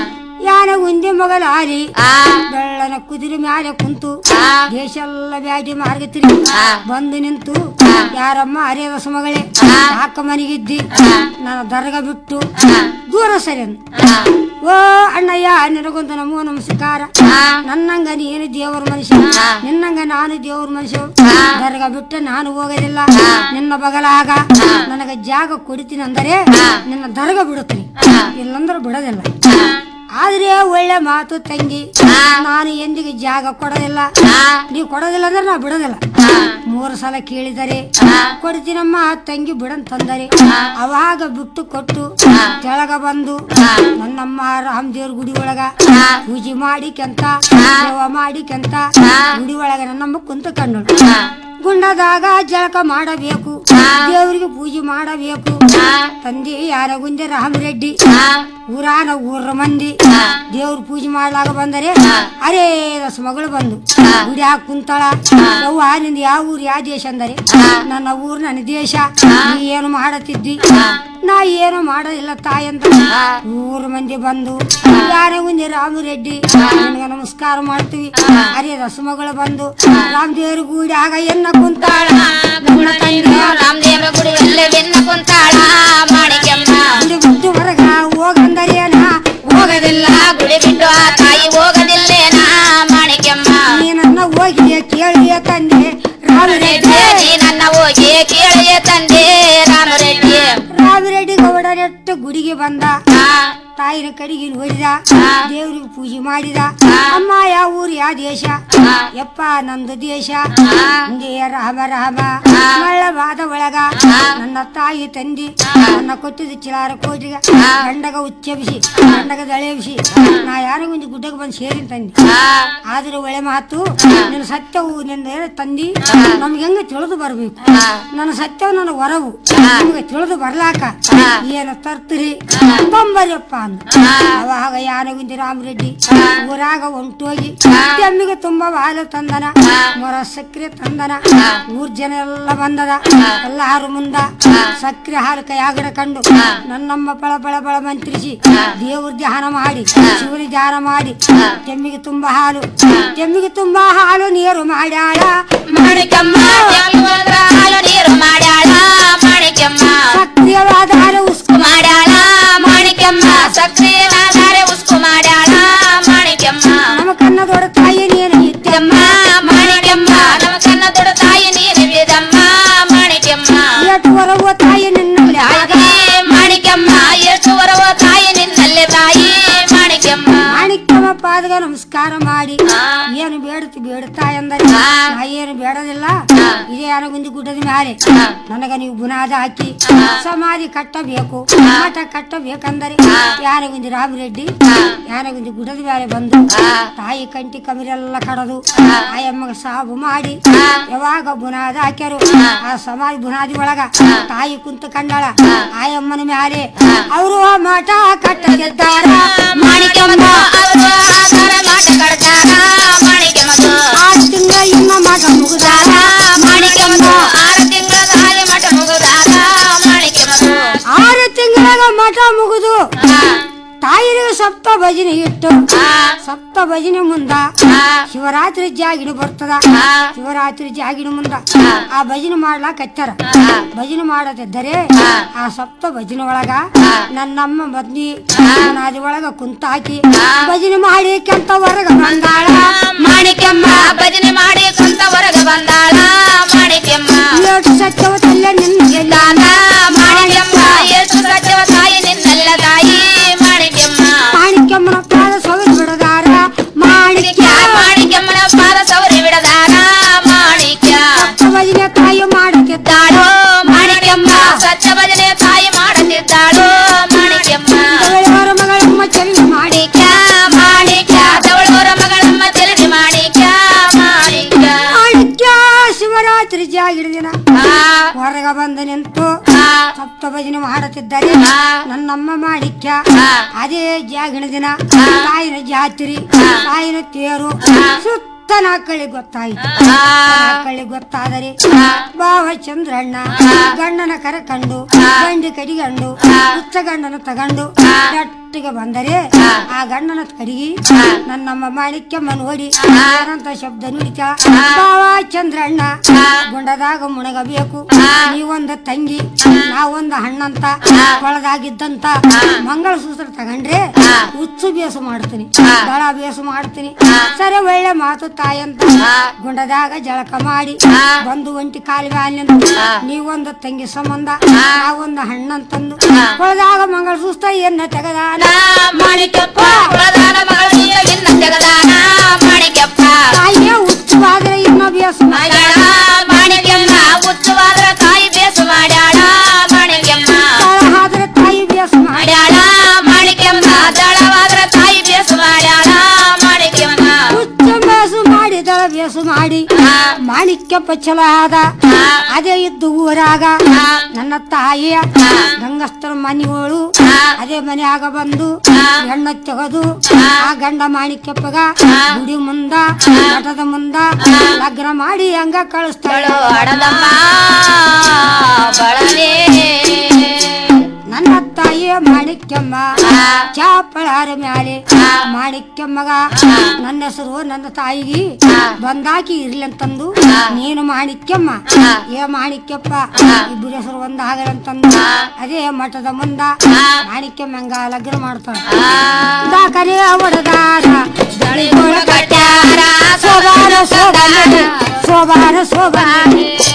ಯಾನ ಒಂದೇ ಮೊಗಲಾಲಿ ಬೆಳ್ಳನ ಕುದುರೆ ಮ್ಯಾಲೆ ಕುಂತು ದೇಶ ಎಲ್ಲ ಬ್ಯಾಟಿ ಮಾರ್ಗ ತಿರುಗಿ ಬಂದು ನಿಂತು ಯಾರಮ್ಮ ಹರಿಯದ ಮಗಳೇ ಹಾಕ ಮನೆಗಿದ್ದಿ ನನ್ನ ದರ್ಗ ಬಿಟ್ಟು ದೂರ ಸರಿ ಅಂದ. ಓ ಅಣ್ಣಯ್ಯ ನಿನಗೊಂದು ನಮೋ ನಮಸ್ಕಾರ ನನ್ನಂಗ ನೀನು ದೇವರ ಮನುಷ್ಯ ನಿನ್ನಂಗ ನಾನು ದೇವರ ಮನುಷ್ಯ ದರ್ಗ ಬಿಟ್ಟು ನಾನು ಹೋಗೋದಿಲ್ಲ ನಿನ್ನ ಬಗಲಾಗ ನನಗ ಜಾಗ ಕೊಡ್ತೀನಿ ಅಂದರೆ ನಿನ್ನ ದರ್ಗ ಬಿಡುತ್ತೀನಿ ಇಲ್ಲಂದ್ರೆ ಬಿಡೋದಿಲ್ಲ ಆದ್ರೆ ಒಳ್ಳೆ ಮಾತು ತಂಗಿ ನಾನು ಎಂದಿಗೆ ಜಾಗ ಕೊಡೋದಿಲ್ಲ ನೀವು ಕೊಡೋದಿಲ್ಲ ಅಂದ್ರೆ ನಾ ಬಿಡೋದಿಲ್ಲ ಮೂರು ಸಲ ಕೇಳಿದರೆ ಕೊಡ್ತೀನಮ್ಮ ತಂಗಿ ಬಿಡಂತಂದರೆ ಅವಾಗ ಬಿಟ್ಟು ಕೊಟ್ಟು ಕೆಳಗ ಬಂದು ನನ್ನಮ್ಮ ರಾಮದೇವ್ರ ಗುಡಿ ಒಳಗ ಪೂಜೆ ಮಾಡಿಕೆಂತ ಸೇವ ಮಾಡಿಕೆಂತ ಗುಡಿ ಒಳಗ ನನ್ನಮ್ಮ ಕುಂತ ಕಂಡು ಗುಂಡದಾಗ ಜಳಕ ಮಾಡಬೇಕು ದೇವರಿಗೆ ಪೂಜೆ ಮಾಡಬೇಕು ತಂದೆ ಯಾರ ಗುಂದೆ ರಾಮರೆಡ್ಡಿ ಊರಾನ ಊರ ಮಂದಿ ದೇವ್ರ ಪೂಜೆ ಮಾಡ್ಲಾಗ ಬಂದರೆ ಅರೇ ರಸ ಮಗಳು ಬಂದು ಗುಡಿ ಹಾಕಿ ಕುಂತಾಳ ಯವ್ವ ನಿಂದ ಯಾವ ಊರು ಯಾವ ದೇಶ ಅಂದರೆ ನನ್ನ ಊರು ನನ್ನ ದೇಶ ನೀ ಏನು ಮಾಡತಿದ್ದಿ ನಾ ಏನು ಮಾಡೋದಿಲ್ಲ ತಾಯಿ ಅಂತ ಊರ ಮಂದಿ ಬಂದು ಯಾರ ಗುಂದೆ ರಾಮರೆಡ್ಡಿ ನಿನಗೆ ನಮಸ್ಕಾರ ಮಾಡ್ತೀವಿ ಅರೇ ರಸ ಮಗಳು ಬಂದು ರಾಮದೇವ್ರ ಗುಡಿ ಆಗ ಎನ್ನ ಕುಂತಾಳ ಗುಣ ತಂದೆ ರಾಮದೇವ್ರ ಗುಡಿ ಅಲ್ಲೇ ಬೆನ್ನ ಕುಂತಾಳ ಮಾಣಿಕ್ಯಮ್ಮ ಗುಡಿ ಬಿಟ್ಟು ಹೊರಗ ಹೋಗಂದರೇನ ಹೋಗದಿಲ್ಲ ಗುಡಿ ಬಿಟ್ಟು ಆ ತಾಯಿ ಹೋಗದಿಲ್ಲೇನಾ ಮಾಣಿಕ್ಯಮ್ಮ ನೀ ನನ್ನ ಹೋಗಿ ಕೇಳಿಯ ತಂದೆ ರಾಮರೆಡ್ಡಿ ನೀ ನನ್ನ ಹೋಗಿ ಕೇಳಿಯ ತಂದೆ ರಾಮರೆಡ್ಡಿ ರಾಮರೆಡ್ಡಿ ಗೌಡ ನೆಟ್ಟು ಗುಡಿಗೆ ಬಂದ ತಾಯಿನ ಕಡೆಗೆ ನೋಡಿದ ದೇವ್ರಿಗೆ ಪೂಜೆ ಮಾಡಿದ ಅಮ್ಮ ಯಾವ ಊರು ಯಾವ ದೇಶ ಯಪ್ಪ ನಂದು ದೇಶ ಹಿಂಗೆ ರಾಮ ರಾಮ ಮಳ್ಳವಾದ ಒಳಗ ನನ್ನ ತಾಯಿ ತಂದಿ ನನ್ನ ಕೊಟ್ಟಿದ ಚಿಲಾರ ಕೋಟಿಗ ಗಂಡಗ ಉಚ್ಚಬಿಸಿ ಗಂಡಗ ದಳೆಬಿಸಿ ನಾ ಯಾರೋ ಒಂದು ಗುಡ್ಡಕ್ಕೆ ಬಂದು ಸೇರಿನ ತಂದಿ ಆದ್ರೆ ಒಳ್ಳೆ ಮಾತು ನಿನ್ನ ಸತ್ಯವು ನಿನ್ನ ತಂದಿ ನಮ್ಗೆ ಹೆಂಗ ತಿಳಿದು ಬರ್ಬೇಕು ನನ್ನ ಸತ್ಯವು ನನ್ನ ಹೊರವು ನಮ್ಗೆ ತಿಳಿದು ಬರ್ಲಾಕ ಏನು ತರ್ತೀರಿ ಬಂಬರಿಯಪ್ಪ ಅಂದ ಅವಾಗ ಯಾನಗುಂದಿ ರಾಮರೆಡ್ಡಿ ಊರಾಗ ಹೊಂಟೋಗಿ ಎಮ್ಮಿಗೆ ತುಂಬಾ ಹಾಲು ತಂದನ ಮೊರ ಸಕ್ಕರೆ ತಂದನ ಊರ್ ಜನ ಎಲ್ಲ ಬಂದದ ಎಲ್ಲಾರು ಮುಂದ ಸಕ್ಕರೆ ಹಾಲು ಕೈಯಾಗಡ ಕಂಡು ನನ್ನಮ್ಮ ಬಳ ಬಳ ಬಳ ಮಂತ್ರಿಸಿ ದೇವ್ರ ಧ್ಯಾನ ಮಾಡಿ ಶಿವನ ಧ್ಯಾನ ಮಾಡಿ ಕೆಮ್ಮಿಗೆ ತುಂಬಾ ಹಾಲು ಕೆಮ್ಮಿಗೆ ತುಂಬಾ ಹಾಲು ನೀರು ಮಾಡ್ಯಾಳ ಮಾಣಿಕ್ಯಮ್ಮ ಹೋದ್ರ ಹಾಲು ನೀರು ಮಾಡ್ಯಾಳ ಮಾಣಿಕ್ಯಮ್ಮ ಸಕ್ರಿಯವಾದ ಹಾಲು ಉಸ್ಕು ಮಾಡ್ಯಾಳ ಮಾಣಿಕ್ಯಮ್ಮ ಸಕ್ರೆ ಆಧಾರೆ ಉಸ್ಕು ಮಾಡ್ಯಾಳ ಮಾಣಿಕ್ಯಮ್ಮ ನಮ್ಮ ಕನ್ನದೋಡ ತಾಯಿ ನೀನು ಇದ್ದಮ್ಮ ಮಾಣಿಕ್ಯಮ್ಮ ನಮ್ಮ ಕನ್ನ ದೊಡ್ಡ ತಾಯಿ ನೀನು ಬಿದಮ್ಮ ಮಾಣಿಕ್ಯಮ್ಮ ಎಷ್ಟು ಹೊರಗುವ ತಾಯಿ ನಿನ್ನಲ್ಲಿ ತಾಯಿ ಮಾಣಿಕ್ಯಮ್ಮ ಎಷ್ಟು ವರವ ತಾಯಿ ನಿನ್ನಲ್ಲೇ ತಾಯಿ ಮಾಣಿಕ್ಯಮ್ಮ ಮಾಣಿಕ್ಯಮ ಪಾದಗ ನಮಸ್ಕಾರ ಮಾಡಿ ಏನು ಬೇಡುತ್ತಿ ಬೇಡುತ್ತಾ ಎಂದರೆ ನಾ ಏನು ಬೇಡದಿಲ್ಲ ಇದೇ ಅನಗುಂದಿ ಗುಡ್ಡದ ಮ್ಯಾಲೆ ನನಗ ನೀವು ಬುನಾದ ಹಾಕಿ ಸಮಾಧಿ ಕಟ್ಟಬೇಕು ಮಠ ಕಟ್ಟಬೇಕಂದರೆ ಯಾನಗುಂದಿ ರಾಮರೆಡ್ಡಿ ಯಾನಗುಂದಿ ಗುಡ್ಡದ ಮ್ಯಾಲೆ ಬಂದು ತಾಯಿ ಕಂಟಿ ಕಮಿರೆಲ್ಲ ಕಡದು ಆಯಮ್ಮಗ ಸಾಬು ಮಾಡಿ ಯಾವಾಗ ಬುನಾದ ಹಾಕ್ಯಾರು ಆ ಸಮಾಧಿ ಬುನಾದಿ ಒಳಗ ತಾಯಿ ಕುಂತು ಕಂಡಳ ಆಯಮ್ಮನ ಮ್ಯಾಲೆ ಅವರು ಆ ಮಠ ಕಟ್ಟದಿದ್ದಾರ ಮಾಣಿಕ್ಯಮ್ಮ ಅವರು ಆಧಾರ ಮಾಟ ಕಡ್ತಾರ ಮಾಣಿಕ್ಯಮ್ಮದು ಆರು ತಿಂಗಳ ಇನ್ನ ಮಠ ಮುಗಿದಾರ ಮಾಣಿಕ್ಯಮ್ಮ ಆರು ತಿಂಗಳ ಹಾಲಿ ಮಠ ಮುಗುದಾರ ಮಾಣಿಕ್ಯಮ್ಮದು ಆರು ತಿಂಗಳಾಗ ಮಠ ಮುಗಿದು ತಾಯಿರಿಗೆ ಸಪ್ತ ಭಜನೆ ಇಟ್ಟು ಸಪ್ತ ಭಜನೆ ಮುಂದ ಶಿವರಾತ್ರಿ ಜಾಗಿನ ಬರ್ತದ ಶಿವರಾತ್ರಿ ಜಾಗಿನ ಮುಂದ ಆ ಭಜನೆ ಮಾಡ್ಲಾಕ ಹಚ್ಚಾರ ಭಜನೆ ಮಾಡದಿದ್ದರೆ ಆ ಸಪ್ತ ಭಜನೆ ಒಳಗ ನನ್ನಮ್ಮ ಮದ್ನಿ ನಾದಿ ಒಳಗ ಕುಂತಾಕಿ ಭಜನೆ ಮಾಡಿ ಕೆಂತ ಹೊರಗ ಬಂದಾಳ ಮಾಣಿಕ್ಯಮ್ಮ ಭಜನೆ ಮಾಡಿ ಸ್ವಂತ ಹೊರಗ ಬಂದಾಳ ಮಾಣಿಕ್ಯಮ್ಮ ಏಟು ಸತ್ಯವ ತಲ್ಲೆ ನಿನ್ನ ದಾನ ಮಾಣಿಕ್ಯಮ್ಮ ಎಷ್ಟು ಸತ್ಯವ ತಾಯಿ ನಿನ್ನೆಲ್ಲ ತಾಯಿ ಮಾಣಿಕ್ಯಮ್ಮ ಮಾಣಿಕ್ಯಮ್ಮನ ಪಾದ ಸವಿದು ಬಿಡದಾರ ಮಾಣಿಕ್ಯ ಮಾಣಿಕ್ಯಮ್ಮನ ಪಾದ ಸವರಿ ಬಿಡದಾರ ಮಾಣಿಕ್ಯ ಸಪ್ತ ಭಜನೆ ತಾಯಿ ಮಾಡುತ್ತಿದ್ದಾಳು ಮಾಣಿಕ್ಯಮ್ಮ ಸತ್ಯ ಭಜನೆ ತಾಯಿ ಮಾಡುತ್ತಿದ್ದಾಳು ಮಾಣಿಕ್ಯಮ್ಮ ದೇವರ ಮಗಳಮ್ಮ ಚರಿ ಮಾಡಿ ಮಾಣಿಕ್ಯ ಭಜನೆ ಮಾಡುತ್ತಿದ್ದರೆ ನನ್ನಮ್ಮ ಮಾಣಿಕ್ಯ ಅದೇ ಜಾಗಿನ ದಿನ ತಾಯಿನ ಜಾತ್ರೆ ತಾಯಿನ ತೇರು ಸುತ್ತ ನಾಲ್ಕಳಿ ಗೊತ್ತಾಯ್ತು ನಾಲ್ಕಳಿ ಗೊತ್ತಾದರೆ ಬಾವ ಚಂದ್ರಣ್ಣ ಗಂಡನ ಕರಕಂಡು ಗಂಡಿ ಕಡಿಗಂಡು ಹುಚ್ಚ ಗಂಡನ ತಗಂಡು ನೆಟ್ಟಿಗೆ ಬಂದರೆ ಆ ಗಂಡನ ಕಡಿಗಿ ನನ್ನಮ್ಮ ಮಾಣಿಕ್ಯಮ್ಮ ನೋಡಿ ಏನಂತ ಶಬ್ದ ನುಡಿತ ಬಾವ ಚಂದ್ರಣ್ಣ ಗುಂಡದಾಗ ಮುಣಗಬೇಕು ನೀವೊಂದು ತಂಗಿ ನಾವೊಂದು ಹಣ್ಣಂತ ಕೊಳದಾಗಿದ್ದಂತ ಮಂಗಳಸೂತ್ರ ತಗೊಂಡ್ರೆ ಹುಚ್ಚು ಬೇಸು ಮಾಡ್ತೀನಿ ದಳ ಬೇಸು ಮಾಡ್ತೀನಿ ಸರಿ ಒಳ್ಳೆ ಮಾತು ತಾಯಂತ ಗುಂಡದಾಗ ಜಳಕ ಮಾಡಿ ಬಂದು ಒಂಟಿ ಕಾಲುವೆ ಅಲ್ಲಿಂದ ನೀವೊಂದು ತಂಗಿ ಸಂಬಂಧ ನಾವೊಂದು ಹಣ್ಣಂತಂದು ಕೊಳದಾಗ ಮಂಗಳಸೂತ್ರ ಎನ್ನ ತೆಗದಾನ ಮಾಣಿಕ್ಯಪ್ಪ ಕುಲದಾನ ಮಗಳು ಎನ್ನ ಜಗದಾನ ಮಾಣಿಕ್ಯಪ್ಪ ತಾಯಿಯ ಹುಚ್ಚುವಾದ್ರೆ ಇನ್ನ ಬೇಸು ಮಾಡ್ಯಾಳ ಮಾಣಿಕ್ಯಮ್ಮ ಹುಚ್ಚುವಾದ್ರ ತಾಯಿ ಬೇಸು ಮಾಡ್ಯಾಳ ಮಾಣಿಕ್ಯಮ್ಮ ಆದ್ರೆ ತಾಯಿ ಬೇಸು ಮಾಡ್ಯಾಳ ಮಾಣಿಕ್ಯಮ್ಮ ದಳವಾದ್ರ ತಾಯಿ ಬೇಸು ಮಾಡ್ಯಾಳ ಮಾಣಿಕ್ಯಮ್ಮ ಹುಚ್ಚು ಬೇಸು ಮಾಡಿ ದಳ ಬೇಸು ಮಾಡಿ ಮಾಣಿಕ್ಯಪ್ಪ ಚಲೋ ಆದ ಅದೇ ಇದ್ದು ಊರಾಗ ನನ್ನ ತಾಯಿಯ ಗಂಗಸ್ಥರ ಮನೆಗಳು ಅದೇ ಮನ್ಯಾಗ ಬಂದು ಹೆಣ್ಣ ತೆಗೆದು ಆ ಗಂಡ ಮಾಣಿಕ್ಯಪ್ಪಗ ಗುಡಿ ಮುಂದ ಮಠದ ಮುಂದ ಲಗ್ನ ಮಾಡಿ ಹಂಗ ಕಳಿಸ್ತಾಳು ಅಡದಮ್ಮ ಬಳನೆ ನನ್ನ ತಾಯಿಯ ಮಾಣಿಕ್ಯಮ್ಮ ಚಾಪಳಾರ ಮ್ಯಾಲೆ ಮಾಣಿಕ್ಯಮ್ಮಗ ನನ್ನ ಹೆಸರು ನನ್ನ ತಾಯಿಗೆ ಬಂದಾಕಿ ಇರ್ಲಿ ಅಂತಂದು ನೀನು ಮಾಣಿಕ್ಯಮ್ಮ ಏ ಮಾಣಿಕ್ಯಪ್ಪ ಇಬ್ಬರ ಹೆಸರು ಒಂದಾಗಲಂತಂದು ಅದೇ ಮಠದ ಮುಂದ ಮಾಣಿಕ್ಯಮ್ಮಂಗ ಲಗ್ನ ಮಾಡ್ತಾಳ ದಾಕರೆ ಅವಡದಾರ ದಳಿಗೋಳ ಕಟ್ಯಾರ ಸೋಬಾರ ಸೋಬಾರ ಸೋಬಾರ ಸೋಬಾರ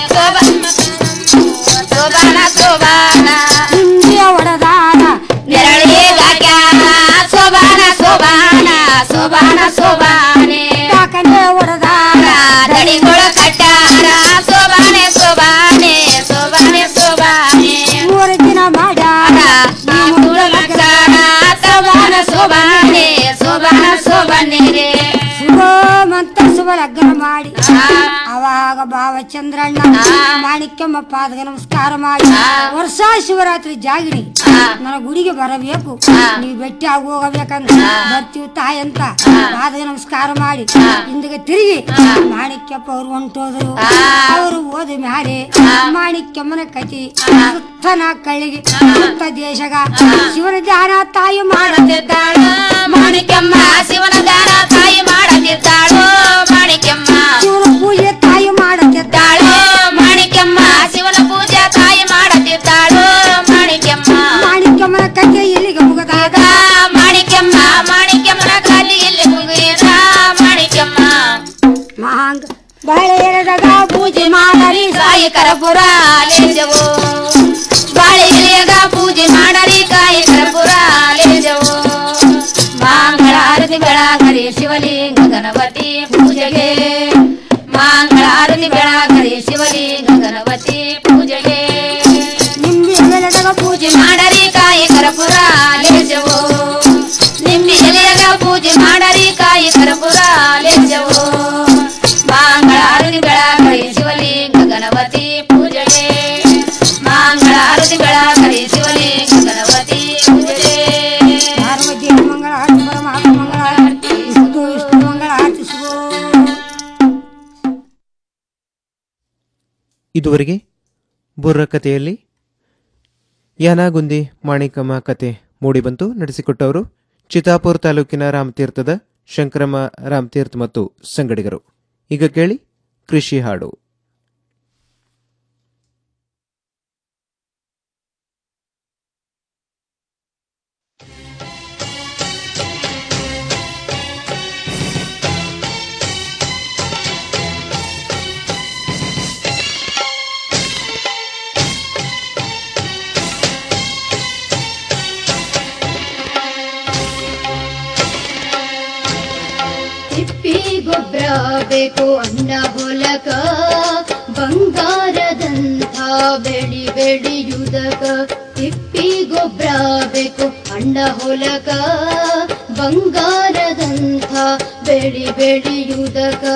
ಸೋಬಾನ ಸೋಬಾನ ಹಿಂದಿಯ ಒಡದಾರ ನೆರಳಿಗಾಕ್ಯಾರ ಸೋಬಾನ ಸೋಬಾನ ಸೋಬಾನ ಸೋಬಾನೆ ದಾಕರೆ ಒಡದಾರ ದಡಿಗೊಳ ಕಟ್ಟಾರ ಸೋಬಾನೆ ಸೋಬಾನೆ ಸೋಬಾನೆ ಸೋಬಾನೆ ಮೂರು ದಿನ ಮಾಡ್ಯಾರ ನಾಮೂಲ ಲಕ್ಷಣ ಸೋಬಾನ ಸೋಬಾನೆ ಸೋಬಾನ ಸೋಬಾನೆ ರೇ ಶುಭಮಂತ ಶುಭ ಲಗ್ನ ಮಾಡಿ ಅವಾಗ ಭಾವ ಚಂದ್ರಣ್ಣ ಮಾಣಿಕ್ಯಮ್ಮ ಪಾದಗ ನಮಸ್ಕಾರ ಮಾಡಿ ವರ್ಷ ಶಿವರಾತ್ರಿ ಜಾಗಿರಿ ನನ್ನ ಗುಡಿಗೆ ಬರಬೇಕು ನೀವು ಭೇಟಿ ಆಗಿ ಹೋಗಬೇಕಂತ ಬರ್ತೀವಿ ತಾಯಿ ಅಂತ ಪಾದಗ ನಮಸ್ಕಾರ ಮಾಡಿ ಹಿಂದಿಗೆ ತಿರುಗಿ ಮಾಣಿಕ್ಯಪ್ಪ ಅವ್ರು ಹೊಂಟೋದ್ರು ಅವರು ಓದ ಮ್ಯಾಲೆ ಮಾಣಿಕ್ಯಮ್ಮನ ಕತಿ ಸುತ್ತ ನಾ ಕಳ್ಳಿಗೆ ಸುತ್ತ ದೇಶಗ ಶಿವನ ಧ್ಯಾನ ತಾಯಿ ಮಾಡುತ್ತಿದ್ದಾಳು ಮಾಣಿಕ್ಯಮ್ಮ ಶಿವನ ದಾನ ತಾಯಿ ಮಾಡದಿದ್ದಾಳು ಮಾಣಿಕ್ಯಮ್ಮ ಶಿವನ ಪೂಜೆ ತಾಯಿ ಮಾಡುತ್ತಿದ್ದಾಳು ತಾಳು ಮಾಣಿಕ್ಯಮ್ಮ ಶಿವನ ಪೂಜೆ ತಾಯಿ ಮಾಡದಿದ್ದಾಳು ಮಾಣಿಕ್ಯಮ್ಮ ಮಾಣಿಕ್ಯಮ್ಮನ ಕತೆ ಇಲ್ಲಿಗೆ ಮುಗದಾಗ ಮಾಣಿಕ್ಯಮ್ಮ ಮಾಣಿಕ್ಯಮ್ಮನ ಕಾಲಿ ಇಲ್ಲಿ ಮುಗಿದ ಮಾಣಿಕ್ಯಮ್ಮ ಮಾಂಗ ಬಾಳೆ ಎರೆದಾಗ ಪೂಜೆ ಮಾಡರಿ ಕಾಯಿ ಕರಪುರ ಲೇಜವು ಬಾಳೆ ಎಲೆಯಾಗ ಪೂಜೆ ಮಾಡರಿ ಕಾಯಿ ಕರಪುರ ಲೇಜವು ಮಂಗಳಾರತಿ ಬೆಳಗರಿ ಶಿವಲಿಂಗ ಗಣಪತಿ ಪೂಜೆಗೆ ಮಂಗಳಾರತಿ ಬೆಳಗರಿ ಶಿವಲಿಂಗ ಗಣಪತಿ ಪೂಜೆಗೆ ನಿಂಬೆ ಎಲೆದಾಗ ಪೂಜೆ ಮಾಡರಿ ಕಾಯಿ ಕರಪುರ ಲೇಜವು ನಿಂಬೆ ಎಲೆಯಾಗ ಪೂಜೆ ಮಾಡರಿ ಕಾಯಿ ಕರಪುರ ಲೇಜವು ಮಂಗಳಾರತಿ ಬೆಳಗರಿ ಶಿವಲಿಂಗ ಗಣಪತಿ ಪೂಜೆಗೆ ಮಂಗಳಾರತಿ ಬೆಳಗರಿ ಶಿವಲಿಂಗ ಗಣಪತಿ ಪೂಜೆಗೆ ಪಾರ್ವತಿ ಮಂಗಳ ಆರತಿ ಪರಮಾತ್ಮ ಮಂಗಳ ಆರತಿ ವಿಷ್ಣು ವಿಷ್ಣು ಮಂಗಳ ಆರತಿ ಶುಭೋ ಇದುವರೆಗೆ ಬುರ್ರ ಕಥೆಯಲ್ಲಿ ಯಾನಾಗುಂದಿ ಮಾಣಿಕಮ್ಮ ಕತೆ ಮೂಡಿಬಂತು ನಡೆಸಿಕೊಟ್ಟವರು ಚಿತಾಪುರ ತಾಲೂಕಿನ ರಾಮತೀರ್ಥದ ಶಂಕರಮ್ಮ ರಾಮತೀರ್ಥ ಮತ್ತು ಸಂಗಡಿಗರು ಈಗ ಕೇಳಿ ಕೃಷಿ ಹಾಡು ತಿಪ್ಪಿ ಗೊಬ್ಬರ ಬೇಕು ಅಣ್ಣ ಹೊಲಕ ಬಂಗಾರದಂಥ ಬೆಳಿ ಬೆಳೆಯುವುದಕ ತಿಪ್ಪಿ ಗೊಬ್ಬರ ಬೇಕು ಅಣ್ಣ ಹೊಲಕ ಬಂಗಾರದಂಥ ಬೆಳಿ ಬೆಳೆಯುವುದಕ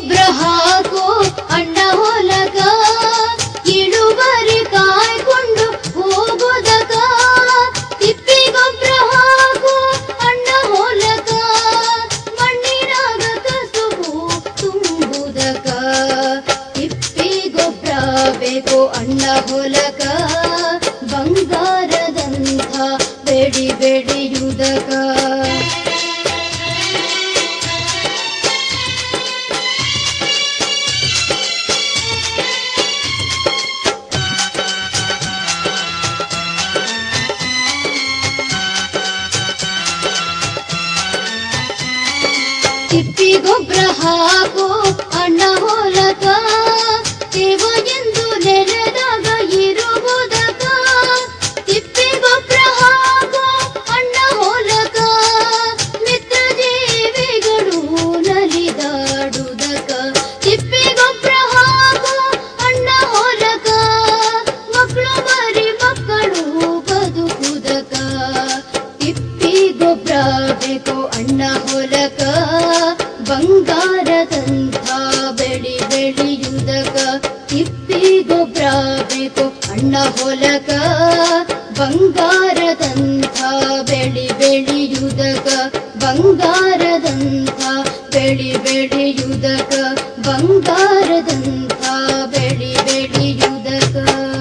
ಗೊಬ್ಬರ ಹಾಕು ಅಣ್ಣ ಹೊಲಕ ಇಳುವರಿ ಕಾಯ್ಕೊಂಡು ಹೋಗೋದಕ ತಿಪ್ಪಿ ಗೊಬ್ಬರ ಹಾಕು ಅಣ್ಣ ಹೊಲಕ ಮಣ್ಣಿನಾಗ ಕಸುಬು ತುಂಬುದಕ ತಿಪ್ಪಿ ಗೊಬ್ಬರ ಬೇಕು ಅಣ್ಣ ಹೊಲಕ ಬಂಗಾರದಂಥ ಬೆಡಿ ಬೆಳೆಯುವುದಕ ತಿಪ್ಪಿ ಗೊಬ್ಬರ ಹಾಕು ಅಣ್ಣ ಹೊಲಕ ದೇವ ಎಂದು ನೆನೆದಾಗ ಇರುವುದಕ ತಿಪ್ಪಿ ಗೊಬ್ಬರ ಹಾಕು ಅಣ್ಣ ಹೊಲಕ ಮಿತ್ರ ಜೀವಿಗಳು ನಲಿದಾಡುವುದಕ ತಿಪ್ಪಿ ಗೊಬ್ಬರ ಹಾಕು ಅಣ್ಣ ಹೊಲಕ ಮಕ್ಕಳು ಮರಿ ಮಕ್ಕಳು ಬದುಕುದಕ ತಿಪ್ಪಿ ಗೊಬ್ಬರ ಬೇಕು ಅಣ್ಣ ಹೊಲಕ ಬಂಗಾರದಂಥ ಬೆಳಿ ಬೆಳೆಯುವುದಕ ತಿಪ್ಪಿ ಗೊಬ್ಬರ ಬೇಕು ಅಣ್ಣ ಹೊಲಕ ಬಂಗಾರದಂಥ ಬೆಳಿ ಬೆಳೆಯುವುದಕ ಬಂಗಾರದಂಥ ಬೆಳಿ ಬೆಳೆಯುವುದಕ ಬಂಗಾರದಂಥ ಬೆಳಿ ಬೆಳೆಯುವುದಕ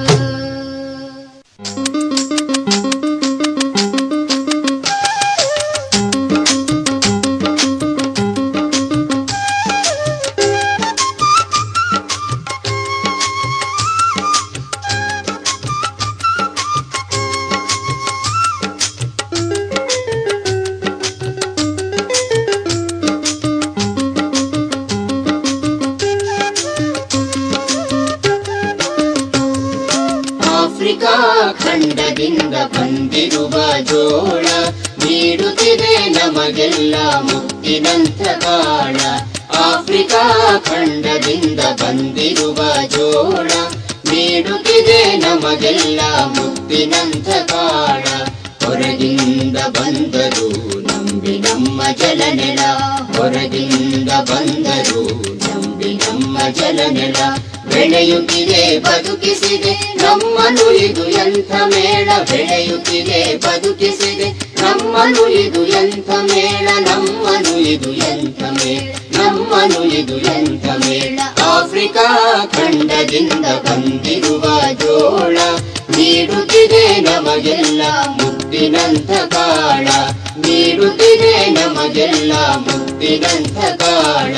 ಆಫ್ರಿಕಾ ಖಂಡದಿಂದ ಬಂದಿರುವ ಜೋಳ ನೀಡುತ್ತಿದೆ ನಮಗೆಲ್ಲ ಮುತ್ತಿನಂಥ ಕಾಳ ಆಫ್ರಿಕಾ ಖಂಡದಿಂದ ಬಂದಿರುವ ಜೋಳ ನೀಡುತ್ತಿದೆ ನಮಗೆಲ್ಲ ಮುತ್ತಿನಂಥ ಕಾಳ ಹೊರಗಿಂದ ಬಂದರು ನಂಬಿ ನಮ್ಮ ಜಲನೆಲ ಹೊರಗಿಂದ ಬಂದರು ನಂಬಿ ನಮ್ಮ ಜಲನೆಲ ಬೆಳೆಯುತ್ತಿದೆ ಬದುಕಿಸಿದೆ ನಮ್ಮನು ಇದು ಎಂಥ ಮೇಳ ಬೆಳೆಯುತ್ತಿದೆ ಬದುಕಿಸಿದೆ ನಮ್ಮನು ಇದು ಎಂಥ ಮೇಳ ನಮ್ಮನು ಇದು ಎಂಥ ಮೇಳ ನಮ್ಮನು ಇದು ಎಂಥ ಮೇಳ ಆಫ್ರಿಕಾ ಖಂಡದಿಂದ ಬಂದಿರುವ ಜೋಳ ನೀಡುತ್ತಿದೆ ನಮಗೆಲ್ಲ ಮುತ್ತಿನಂಥ ಕಾಳ ನೀಡುತ್ತಿದೆ ನಮಗೆಲ್ಲ ಮುತ್ತಿನಂಥ ಕಾಳ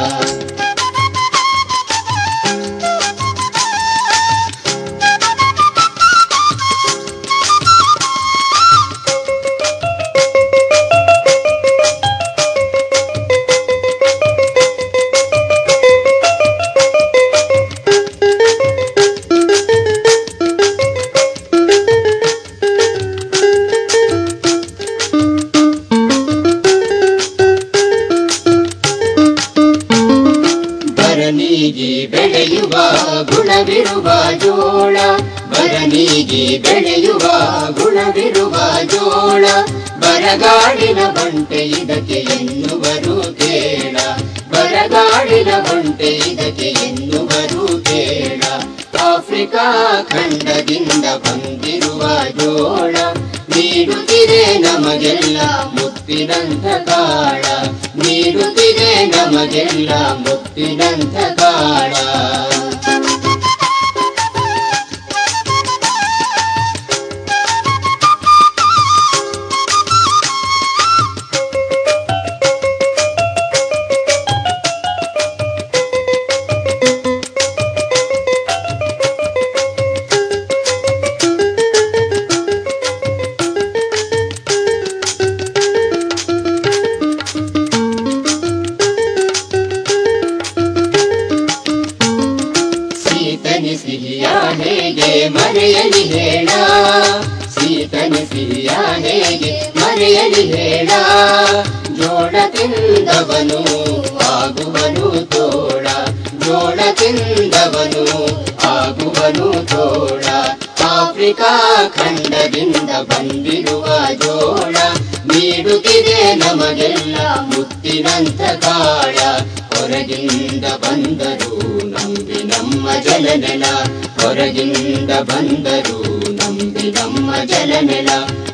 ಬರನೀಗಿ ಬೆಳೆಯುವ ಗುಣವಿರುವ ಜೋಳ ಬರನೀಗಿ ಬೆಳೆಯುವ ಗುಣವಿರುವ ಜೋಳ ಬರಗಾಡಿನ ಬಂಟೆ ಇದಕ್ಕೆ ಎನ್ನುವರು ಕೇಳ ಬರಗಾಡಿನ ಬಂಟೆ ಇದಕ್ಕೆ ಎನ್ನುವರು ಕೇಳ ಆಫ್ರಿಕಾ ಖಂಡದಿಂದ ಬಂದಿರುವ ಜೋಳ ನೀಡುತ್ತಿದೆ ನಮಗೆಲ್ಲ ಮುತ್ತಿನಂಥ ಕಾಳ ನೀಡುತ್ತಿದೆ ನಮಗೆಲ್ಲ ಮುತ್ತಿನಂಥ ಕಾಳ ಸೀತನಿ ಸಿಹಿಯ ಹೇಗೆ ಮರೆಯಲಿ ಹೇಳ ಸೀತನಿ ಸಿಹಿಯ ಹೇಗೆ ಮರೆಯಲಿ ಹೇಳ ಜೋಳ ತಿಂದವನು ಆಗುವನು ತೋಳ ಜೋಳ ತಿಂದವನು ಆಗುವನು ತೋಳ ಆಫ್ರಿಕಾ ಖಂಡದಿಂದ ಬಂದಿರುವ ಜೋಳ ನೀಡುತ್ತಿದೆ ನಮಗೆಲ್ಲ ಮುತ್ತಿನಂಥ ಕಾಳ ಹೊರಗಿಂದ ಬಂದರು ನಂಬಿ ನಮ್ಮ ಜಲನೆಲ ಹೊರಗಿಂದ ಬಂದರು ನಂಬಿ ನಮ್ಮ ಜಲನೆಲ